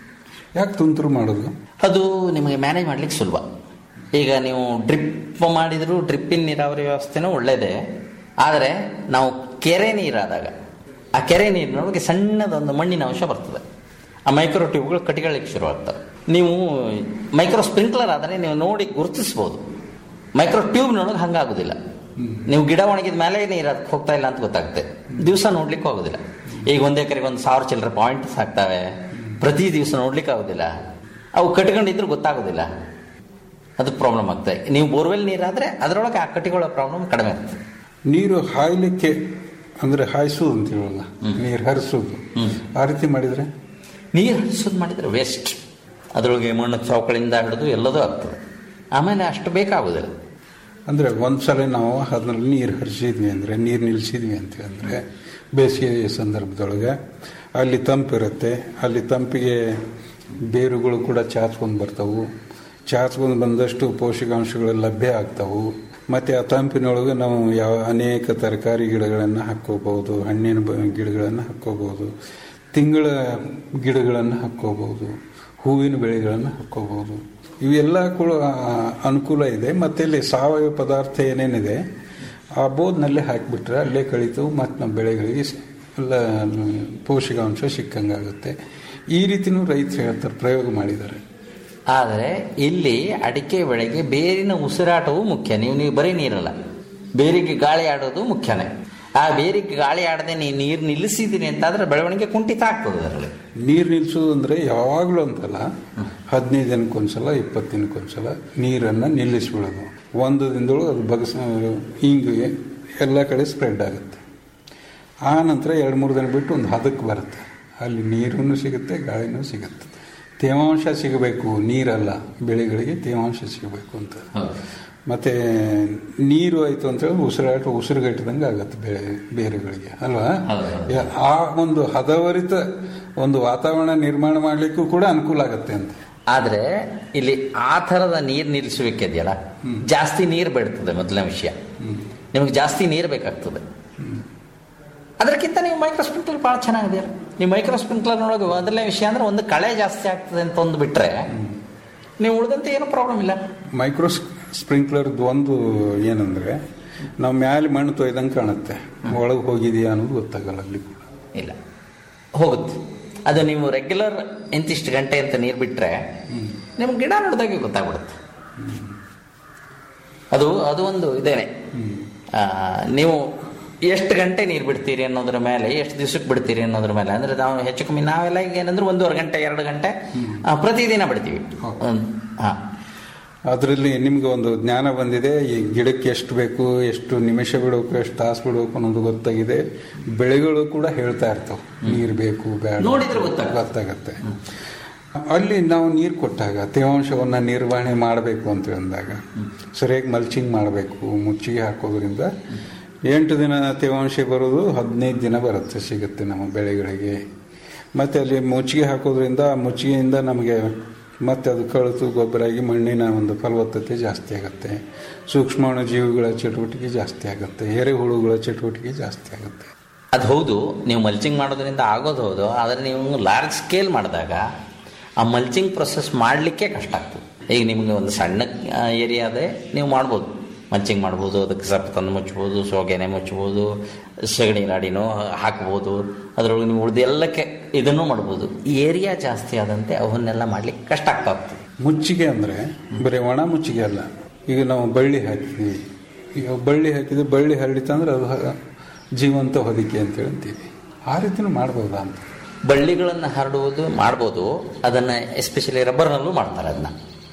ಯಾಕೆ ತುಂತುರು ಮಾಡೋದು ಅದು ನಿಮಗೆ ಮ್ಯಾನೇಜ್ ಮಾಡ್ಲಿಕ್ಕೆ ಸುಲಭ ಈಗ ನೀವು ಡ್ರಿಪ್ ಮಾಡಿದ್ರು ಡ್ರಿಪ್ಪಿನ ನೀರಾವರಿ ವ್ಯವಸ್ಥೆನೂ ಒಳ್ಳೇದೇ ಆದರೆ ನಾವು ಕೆರೆ ನೀರಾದಾಗ ಆ ಕೆರೆ ನೀರಿನೊಳಗೆ ಸಣ್ಣದೊಂದು ಮಣ್ಣಿನ ಅಂಶ ಬರ್ತದೆ ಆ ಮೈಕ್ರೋ ಟ್ಯೂಬ್ಗಳು ಕಟ್ಟಿಕೊಳ್ಳಿಕ್ಕೆ ಶುರುವಾಗ್ತವೆ ನೀವು ಮೈಕ್ರೋ ಸ್ಪ್ರಿಂಕ್ಲರ್ ಆದರೆ ನೀವು ನೋಡಿ ಗುರುತಿಸ್ಬೋದು ಮೈಕ್ರೋ ಟ್ಯೂಬ್ನೊಳಗೆ ಹಂಗಾಗೋದಿಲ್ಲ ನೀವು ಗಿಡ ಒಣಗಿದ ಮೇಲೆ ನೀರು ಅದಕ್ಕೆ ಹೋಗ್ತಾ ಇಲ್ಲ ಅಂತ ಗೊತ್ತಾಗುತ್ತೆ ದಿವಸ ನೋಡ್ಲಿಕ್ಕೆ ಆಗೋದಿಲ್ಲ ಈಗ ಒಂದ್ ಎಕರೆಗೆ ಒಂದು ಸಾವಿರ ಚಿಲ್ಲರೆ ಪಾಯಿಂಟ್ಸ್ ಆಗ್ತವೆ ಪ್ರತಿ ದಿವಸ ನೋಡ್ಲಿಕ್ಕೆ ಆಗೋದಿಲ್ಲ ಅವು ಕಟ್ಕೊಂಡಿದ್ರು ಗೊತ್ತಾಗೋದಿಲ್ಲ ಅದು ಪ್ರಾಬ್ಲಮ್ ಆಗ್ತದೆ ನೀವು ಬೋರ್ವೆಲ್ ನೀರಾದ್ರೆ ಅದರೊಳಗೆ ಆ ಕಟ್ಟಿಗಳ ಪ್ರಾಬ್ಲಮ್ ಕಡಿಮೆ ಆಗ್ತದೆ ನೀರು ಹಾಯ್ಲಿಕ್ಕೆ ಅಂದ್ರೆ ಹಾಯಿಸೋದು ಅಂತ ಹೇಳಲ್ಲ ನೀರು ಹರಿಸೋದು ಆ ರೀತಿ ಮಾಡಿದ್ರೆ ನೀರು ಹರಿಸೋದು ಮಾಡಿದ್ರೆ ವೇಸ್ಟ್ ಅದರೊಳಗೆ ಮಣ್ಣು ಚೌಕಳಿಂದ ಹಿಡಿದು ಎಲ್ಲದೂ ಆಗ್ತದೆ ಆಮೇಲೆ ಅಷ್ಟು ಬೇಕಾಗೋದಿಲ್ಲ ಅಂದ್ರೆ ಒಂದ್ಸಲ ನಾವು ಅದ್ರಲ್ಲಿ ನೀರು ಹರಿಸಿದ್ವಿ ಅಂದ್ರೆ ನೀರು ನಿಲ್ಸಿದ್ವಿ ಅಂತ ಅಂದ್ರೆ ಬೇಸಿಗೆ ಸಂದರ್ಭದೊಳಗೆ ಅಲ್ಲಿ ತಂಪಿರುತ್ತೆ ಅಲ್ಲಿ ತಂಪಿಗೆ ಬೇರುಗಳು ಕೂಡ ಚಾಚ್ಕೊಂಡು ಬರ್ತಾವು ಚಾಚ್ಕೊಂಡು ಬಂದಷ್ಟು ಪೋಷಕಾಂಶಗಳು ಲಭ್ಯ ಆಗ್ತಾವು ಮತ್ತೆ ಆ ತಂಪಿನೊಳಗೆ ನಾವು ಯಾವ ಅನೇಕ ತರಕಾರಿ ಗಿಡಗಳನ್ನು ಹಾಕ್ಕೋಬಹುದು ಹಣ್ಣಿನ ಬ- ಗಿಡಗಳನ್ನು ಹಾಕ್ಕೋಬಹುದು ತಿಂಗಳ ಗಿಡಗಳನ್ನು ಹಾಕ್ಕೋಬಹುದು ಹೂವಿನ ಬೆಳೆಗಳನ್ನು ಹಾಕ್ಕೋಬಹುದು ಇವೆಲ್ಲ ಕೂಡ ಆ, ಅನುಕೂಲ ಇದೆ ಮತ್ತೆ ಇಲ್ಲಿ ಸಾವಯವ ಪದಾರ್ಥ ಏನೇನಿದೆ ಆ ಬೋದ್ನಲ್ಲೇ ಹಾಕಿಬಿಟ್ರೆ ಅಲ್ಲೇ ಕಳೀತು ಮತ್ತು ನಮ್ಮ ಬೆಳೆಗಳಿಗೆ ಸ- ಎಲ್ಲ ಪೋಷಕಾಂಶ ಸಿಕ್ಕಂಗಾಗುತ್ತೆ ಈ ರೀತಿನೂ ರೈತರು ಹೇಳ್ತಾರೆ ಪ್ರಯೋಗ ಮಾಡಿದ್ದಾರೆ ಆದರೆ ಇಲ್ಲಿ ಅಡಿಕೆ ಬೆಳೆಗೆ ಬೇರಿನ ಉಸಿರಾಟವು ಮುಖ್ಯ ನೀವು ನೀವು ಬರೀ ನೀರಲ್ಲ ಬೇರಿಗೆ ಗಾಳಿ ಆಡೋದು ಮುಖ್ಯನೇ ಆ ಬೇರಿಗೆ ಗಾಳಿ ಆಡದೆ ನೀವು ನೀರು ನಿಲ್ಲಿಸಿದ್ದೀನಿ ಅಂತಾದ್ರೆ ಬೆಳವಣಿಗೆ ಕುಂಠಿತ ಆಗ್ತದೆ ಅದರಲ್ಲಿ ನೀರು ನಿಲ್ಲಿಸೋದು ಅಂದ್ರೆ ಯಾವಾಗಲೂ ಅಂತಲ್ಲ ಹದಿನೈದು ದಿನಕ್ಕೊಂದ್ಸಲ ಇಪ್ಪತ್ತು ದಿನಕ್ಕೊಂದ್ಸಲ ನೀರನ್ನು ನಿಲ್ಲಿಸ್ಬಿಡೋದು ಒಂದು ದಿನದೊಳಗೆ ಅದು ಬಗಸ ಹಿಂಗೆ ಎಲ್ಲ ಕಡೆ ಸ್ಪ್ರೆಡ್ ಆಗುತ್ತೆ ಆ ನಂತರ ಎರಡು ಮೂರು ದಿನ ಬಿಟ್ಟು ಒಂದು ಹದಕ್ಕೆ ಬರುತ್ತೆ ಅಲ್ಲಿ ನೀರೂ ಸಿಗುತ್ತೆ ಗಾಳಿನೂ ಸಿಗುತ್ತೆ ತೇವಾಂಶ ಸಿಗಬೇಕು ನೀರಲ್ಲ ಬೆಳೆಗಳಿಗೆ ತೇವಾಂಶ ಸಿಗಬೇಕು ಅಂತ ಮತ್ತೆ ನೀರು ಆಯ್ತು ಅಂತ ಹೇಳಿ ಉಸಿರಾಟ ಉಸಿರುಗಟ್ಟಿದಂಗೆ ಆಗುತ್ತೆ ಬೆಳೆ ಬೇರುಗಳಿಗೆ ಅಲ್ವಾ ಹೌದು. ಯಾ- ಆ ಒಂದು ಹದವರಿತ ಒಂದು ವಾತಾವರಣ ನಿರ್ಮಾಣ ಮಾಡ್ಲಿಕ್ಕೂ ಕೂಡ ಅನುಕೂಲ ಆಗುತ್ತೆ ಅಂತ ಆದ್ರೆ ಇಲ್ಲಿ ಆ ಥರದ ನೀರು ನಿಲ್ಲಿಸಬೇಕಿದೆಯಲ್ಲ ಜಾಸ್ತಿ ನೀರು ಬೇಡ್ತದೆ ಮೊದಲನೇ ವಿಷಯ ನಿಮಗೆ ಜಾಸ್ತಿ ನೀರು ಬೇಕಾಗ್ತದೆ ಅದಕ್ಕಿಂತ ನೀವು ಮೈಕ್ರೋ ಸ್ಪ್ರಿಂಕ್ಲರ್ ಭಾಳ ಚೆನ್ನಾಗಿದೆ ನೀವು ಮೈಕ್ರೋ ಸ್ಪ್ರಿಂಕ್ಲರ್ ಒಳಗೆ ಮೊದಲನೇ ವಿಷಯ ಅಂದ್ರೆ ಒಂದು ಕಳೆ ಜಾಸ್ತಿ ಆಗ್ತದೆ ಅಂತ ಒಂದು ಬಿಟ್ರೆ ನೀವು ಉಳಿದಂತೆ ಏನು ಪ್ರಾಬ್ಲಮ್ ಇಲ್ಲ ಮೈಕ್ರೋ ಸ್ಪ್ರಿಂಕ್ಲರ್ದು ಒಂದು ಏನಂದ್ರೆ ನಾವು ಮ್ಯಾಲೆ ಮಣ್ಣು ತೊಯ್ದಂಗೆ ಕಾಣುತ್ತೆ ಒಳಗೆ ಹೋಗಿದೆಯಾ ಅನ್ನೋದು ಗೊತ್ತಾಗಲ್ಲ ಅಲ್ಲಿ ಕೂಡ ಇಲ್ಲ ಹೋಗುತ್ತೆ ಅದು ನೀವು ರೆಗ್ಯುಲರ್ ಇಂತಿಷ್ಟು ಗಂಟೆ ಅಂತ ನೀರು ಬಿಟ್ರೆ ನಿಮ್ಗೆ ಗಿಡ ನೋಡಿದಾಗೆ ಗೊತ್ತಾಗ್ಬಿಡುತ್ತೆ ಅದು ಅದು ಒಂದು ಇದೇನೆ ಆ, ನೀವು ಎಷ್ಟು ಗಂಟೆ ನೀರು ಬಿಡ್ತೀರಿ ಅನ್ನೋದ್ರ ಮೇಲೆ ಎಷ್ಟು ದಿವ್ಸಕ್ಕೆ ಬಿಡ್ತೀರಿ ಅನ್ನೋದ್ರ ಮೇಲೆ ಅಂದ್ರೆ ನಾವು ಹೆಚ್ಚು ಕಮ್ಮಿ ನಾವೆಲ್ಲ ಈಗ ಏನಂದ್ರೆ ಒಂದೂವರೆ ಗಂಟೆ ಎರಡು ಗಂಟೆ ಆ, ಪ್ರತಿದಿನ ಬಿಡ್ತೀವಿ ಹ್ಮ್. ಹಾ ಅದರಲ್ಲಿ ನಿಮ್ಗೆ ಒಂದು ಜ್ಞಾನ ಬಂದಿದೆ ಈ ಗಿಡಕ್ಕೆ ಎಷ್ಟು ಬೇಕು ಎಷ್ಟು ನಿಮಿಷ ಬಿಡಬೇಕು ಎಷ್ಟು ತಾಸು ಬಿಡಬೇಕು ಅನ್ನೋದು ಗೊತ್ತಾಗಿದೆ ಬೆಳೆಗಳು ಕೂಡ ಹೇಳ್ತಾ ಇರ್ತಾವೆ ನೀರು ಬೇಕು ಬೇಡ ನೋಡಿದ್ರೆ ಗೊತ್ತಾಗುತ್ತೆ. ಗೊತ್ತಾಗತ್ತೆ ಅಲ್ಲಿ ನಾವು ನೀರು ಕೊಟ್ಟಾಗ ತೇವಾಂಶವನ್ನು ನಿರ್ವಹಣೆ ಮಾಡಬೇಕು ಅಂತ ಅಂದಾಗ ಸರಿಯಾಗಿ ಮಲ್ಚಿಂಗ್ ಮಾಡಬೇಕು ಮುಚ್ಚಿಗೆ ಹಾಕೋದ್ರಿಂದ ಎಂಟು ದಿನ ತೇವಾಂಶ ಬರೋದು ಹದಿನೈದು ದಿನ ಬರುತ್ತೆ ಸಿಗುತ್ತೆ ನಮ್ಮ ಬೆಳೆಗಳಿಗೆ ಮತ್ತು ಅಲ್ಲಿ ಮುಚ್ಚಿಗೆ ಹಾಕೋದ್ರಿಂದ ಆ ಮುಚ್ಚಿಗೆಯಿಂದ ನಮಗೆ ಮತ್ತೆ ಅದು ಕಳೆತು ಗೊಬ್ಬರ ಆಗಿ ಮಣ್ಣಿನ ಒಂದು ಫಲವತ್ತತೆ ಜಾಸ್ತಿ ಆಗುತ್ತೆ ಸೂಕ್ಷ್ಮಾಣು ಜೀವಿಗಳ ಚಟುವಟಿಕೆ ಜಾಸ್ತಿ ಆಗುತ್ತೆ ಎರೆಹುಳುಗಳ ಚಟುವಟಿಕೆ ಜಾಸ್ತಿ ಆಗುತ್ತೆ ಅದು ಹೌದು ನೀವು ಮಲ್ಚಿಂಗ್ ಮಾಡೋದ್ರಿಂದ ಆಗೋದು ಹೌದು ಆದರೆ ನೀವು ಲಾರ್ಜ್ ಸ್ಕೇಲ್ ಮಾಡಿದಾಗ ಆ ಮಲ್ಚಿಂಗ್ ಪ್ರೊಸೆಸ್ ಮಾಡಲಿಕ್ಕೆ ಕಷ್ಟ ಆಗ್ತದೆ ಈಗ ನಿಮಗೆ ಒಂದು ಸಣ್ಣ ಏರಿಯಾ ಅದೇ ನೀವು ಮಾಡ್ಬೋದು ಮಲ್ಚಿಂಗ್ ಮಾಡ್ಬೋದು ಅದಕ್ಕೆ ಸ್ವಲ್ಪ ತಂದು ಮುಚ್ಬೋದು ಸೋಗೆನೆ ಮುಚ್ಬೋದು ಸಗಣಿ ಲಾಡಿನೂ ಹಾಕ್ಬೋದು ಅದರೊಳಗೆ ನೀವು ಉಳಿದು ಎಲ್ಲಕ್ಕೆ ಇದನ್ನು ಮಾಡ್ಬೋದು ಏರಿಯಾ ಜಾಸ್ತಿ ಆದಂತೆ ಅವನ್ನೆಲ್ಲ ಮಾಡ್ಲಿಕ್ಕೆ ಕಷ್ಟ ಆಗ್ತಾ ಹೋಗ್ತದೆ ಮುಚ್ಚಿಗೆ ಅಂದರೆ ಬರೀ ಒಣ ಮುಚ್ಚಿಗೆ ಅಲ್ಲ ಈಗ ನಾವು ಬಳ್ಳಿ ಹಾಕಿದ್ವಿ ಈಗ ಬಳ್ಳಿ ಹಾಕಿದ್ರೆ ಬಳ್ಳಿ ಹರಡಿತಂದ್ರೆ ಅದು ಹ- ಜೀವಂತ ಹೊದಿಕೆ ಅಂತೇಳಿ ಅಂತೀವಿ ಆ ರೀತಿನೂ ಮಾಡ್ಬೋದಾ ಅಂತ ಬಳ್ಳಿಗಳನ್ನು ಹರಡುವುದು ಮಾಡ್ಬೋದು ಅದನ್ನು ಎಸ್ಪೆಷಲಿ ರಬ್ಬರ್ನಲ್ಲೂ ಮಾಡ್ತಾರೆ ಅದನ್ನ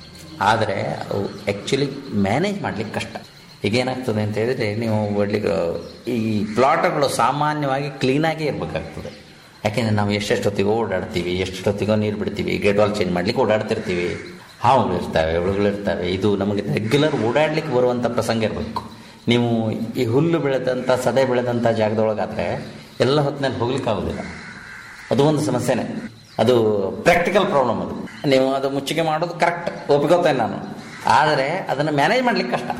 ಆದರೆ ಅವು ಆ್ಯಕ್ಚುಲಿ ಮ್ಯಾನೇಜ್ ಮಾಡ್ಲಿಕ್ಕೆ ಕಷ್ಟ ಈಗ ಏನಾಗ್ತದೆ ಅಂತ ಹೇಳಿದ್ರೆ ನೀವು ಬಳ್ಳಿಗಳು ಈ ಪ್ಲಾಟ್ಗಳು ಸಾಮಾನ್ಯವಾಗಿ ಕ್ಲೀನಾಗೇ ಇರಬೇಕಾಗ್ತದೆ ಯಾಕೆಂದರೆ ನಾವು ಎಷ್ಟೆಷ್ಟೊತ್ತಿಗೋ ಓಡಾಡ್ತೀವಿ ಎಷ್ಟೊತ್ತಿಗೋ ನೀರು ಬಿಡ್ತೀವಿ ಗೇಟ್ ವಾಲ್ ಚೇಂಜ್ ಮಾಡ್ಲಿಕ್ಕೆ ಓಡಾಡ್ತಿರ್ತೀವಿ ಹಾವುಗಳು ಇರ್ತವೆ ಹುಳುಗಳಿರ್ತವೆ ಇದು ನಮಗೆ ರೆಗ್ಯುಲರ್ ಓಡಾಡ್ಲಿಕ್ಕೆ ಬರುವಂಥ ಪ್ರಸಂಗ ಇರಬೇಕು ನೀವು ಈ ಹುಲ್ಲು ಬೆಳೆದಂಥ ಸದೆ ಬೆಳೆದಂಥ ಜಾಗದೊಳಗಾದರೆ ಎಲ್ಲ ಹೊತ್ತಿನಲ್ಲಿ ಹೋಗ್ಲಿಕ್ಕೆ ಆಗೋದಿಲ್ಲ ಅದು ಒಂದು ಸಮಸ್ಯೆನೇ ಅದು ಪ್ರಾಕ್ಟಿಕಲ್ ಪ್ರಾಬ್ಲಮ್ ಅದು ನೀವು ಅದು ಮುಚ್ಚಿಗೆ ಮಾಡೋದು ಕರೆಕ್ಟ್ ಒಪ್ಕೋತೇನೆ ನಾನು ಆದರೆ ಅದನ್ನು ಮ್ಯಾನೇಜ್ ಮಾಡ್ಲಿಕ್ಕೆ ಕಷ್ಟ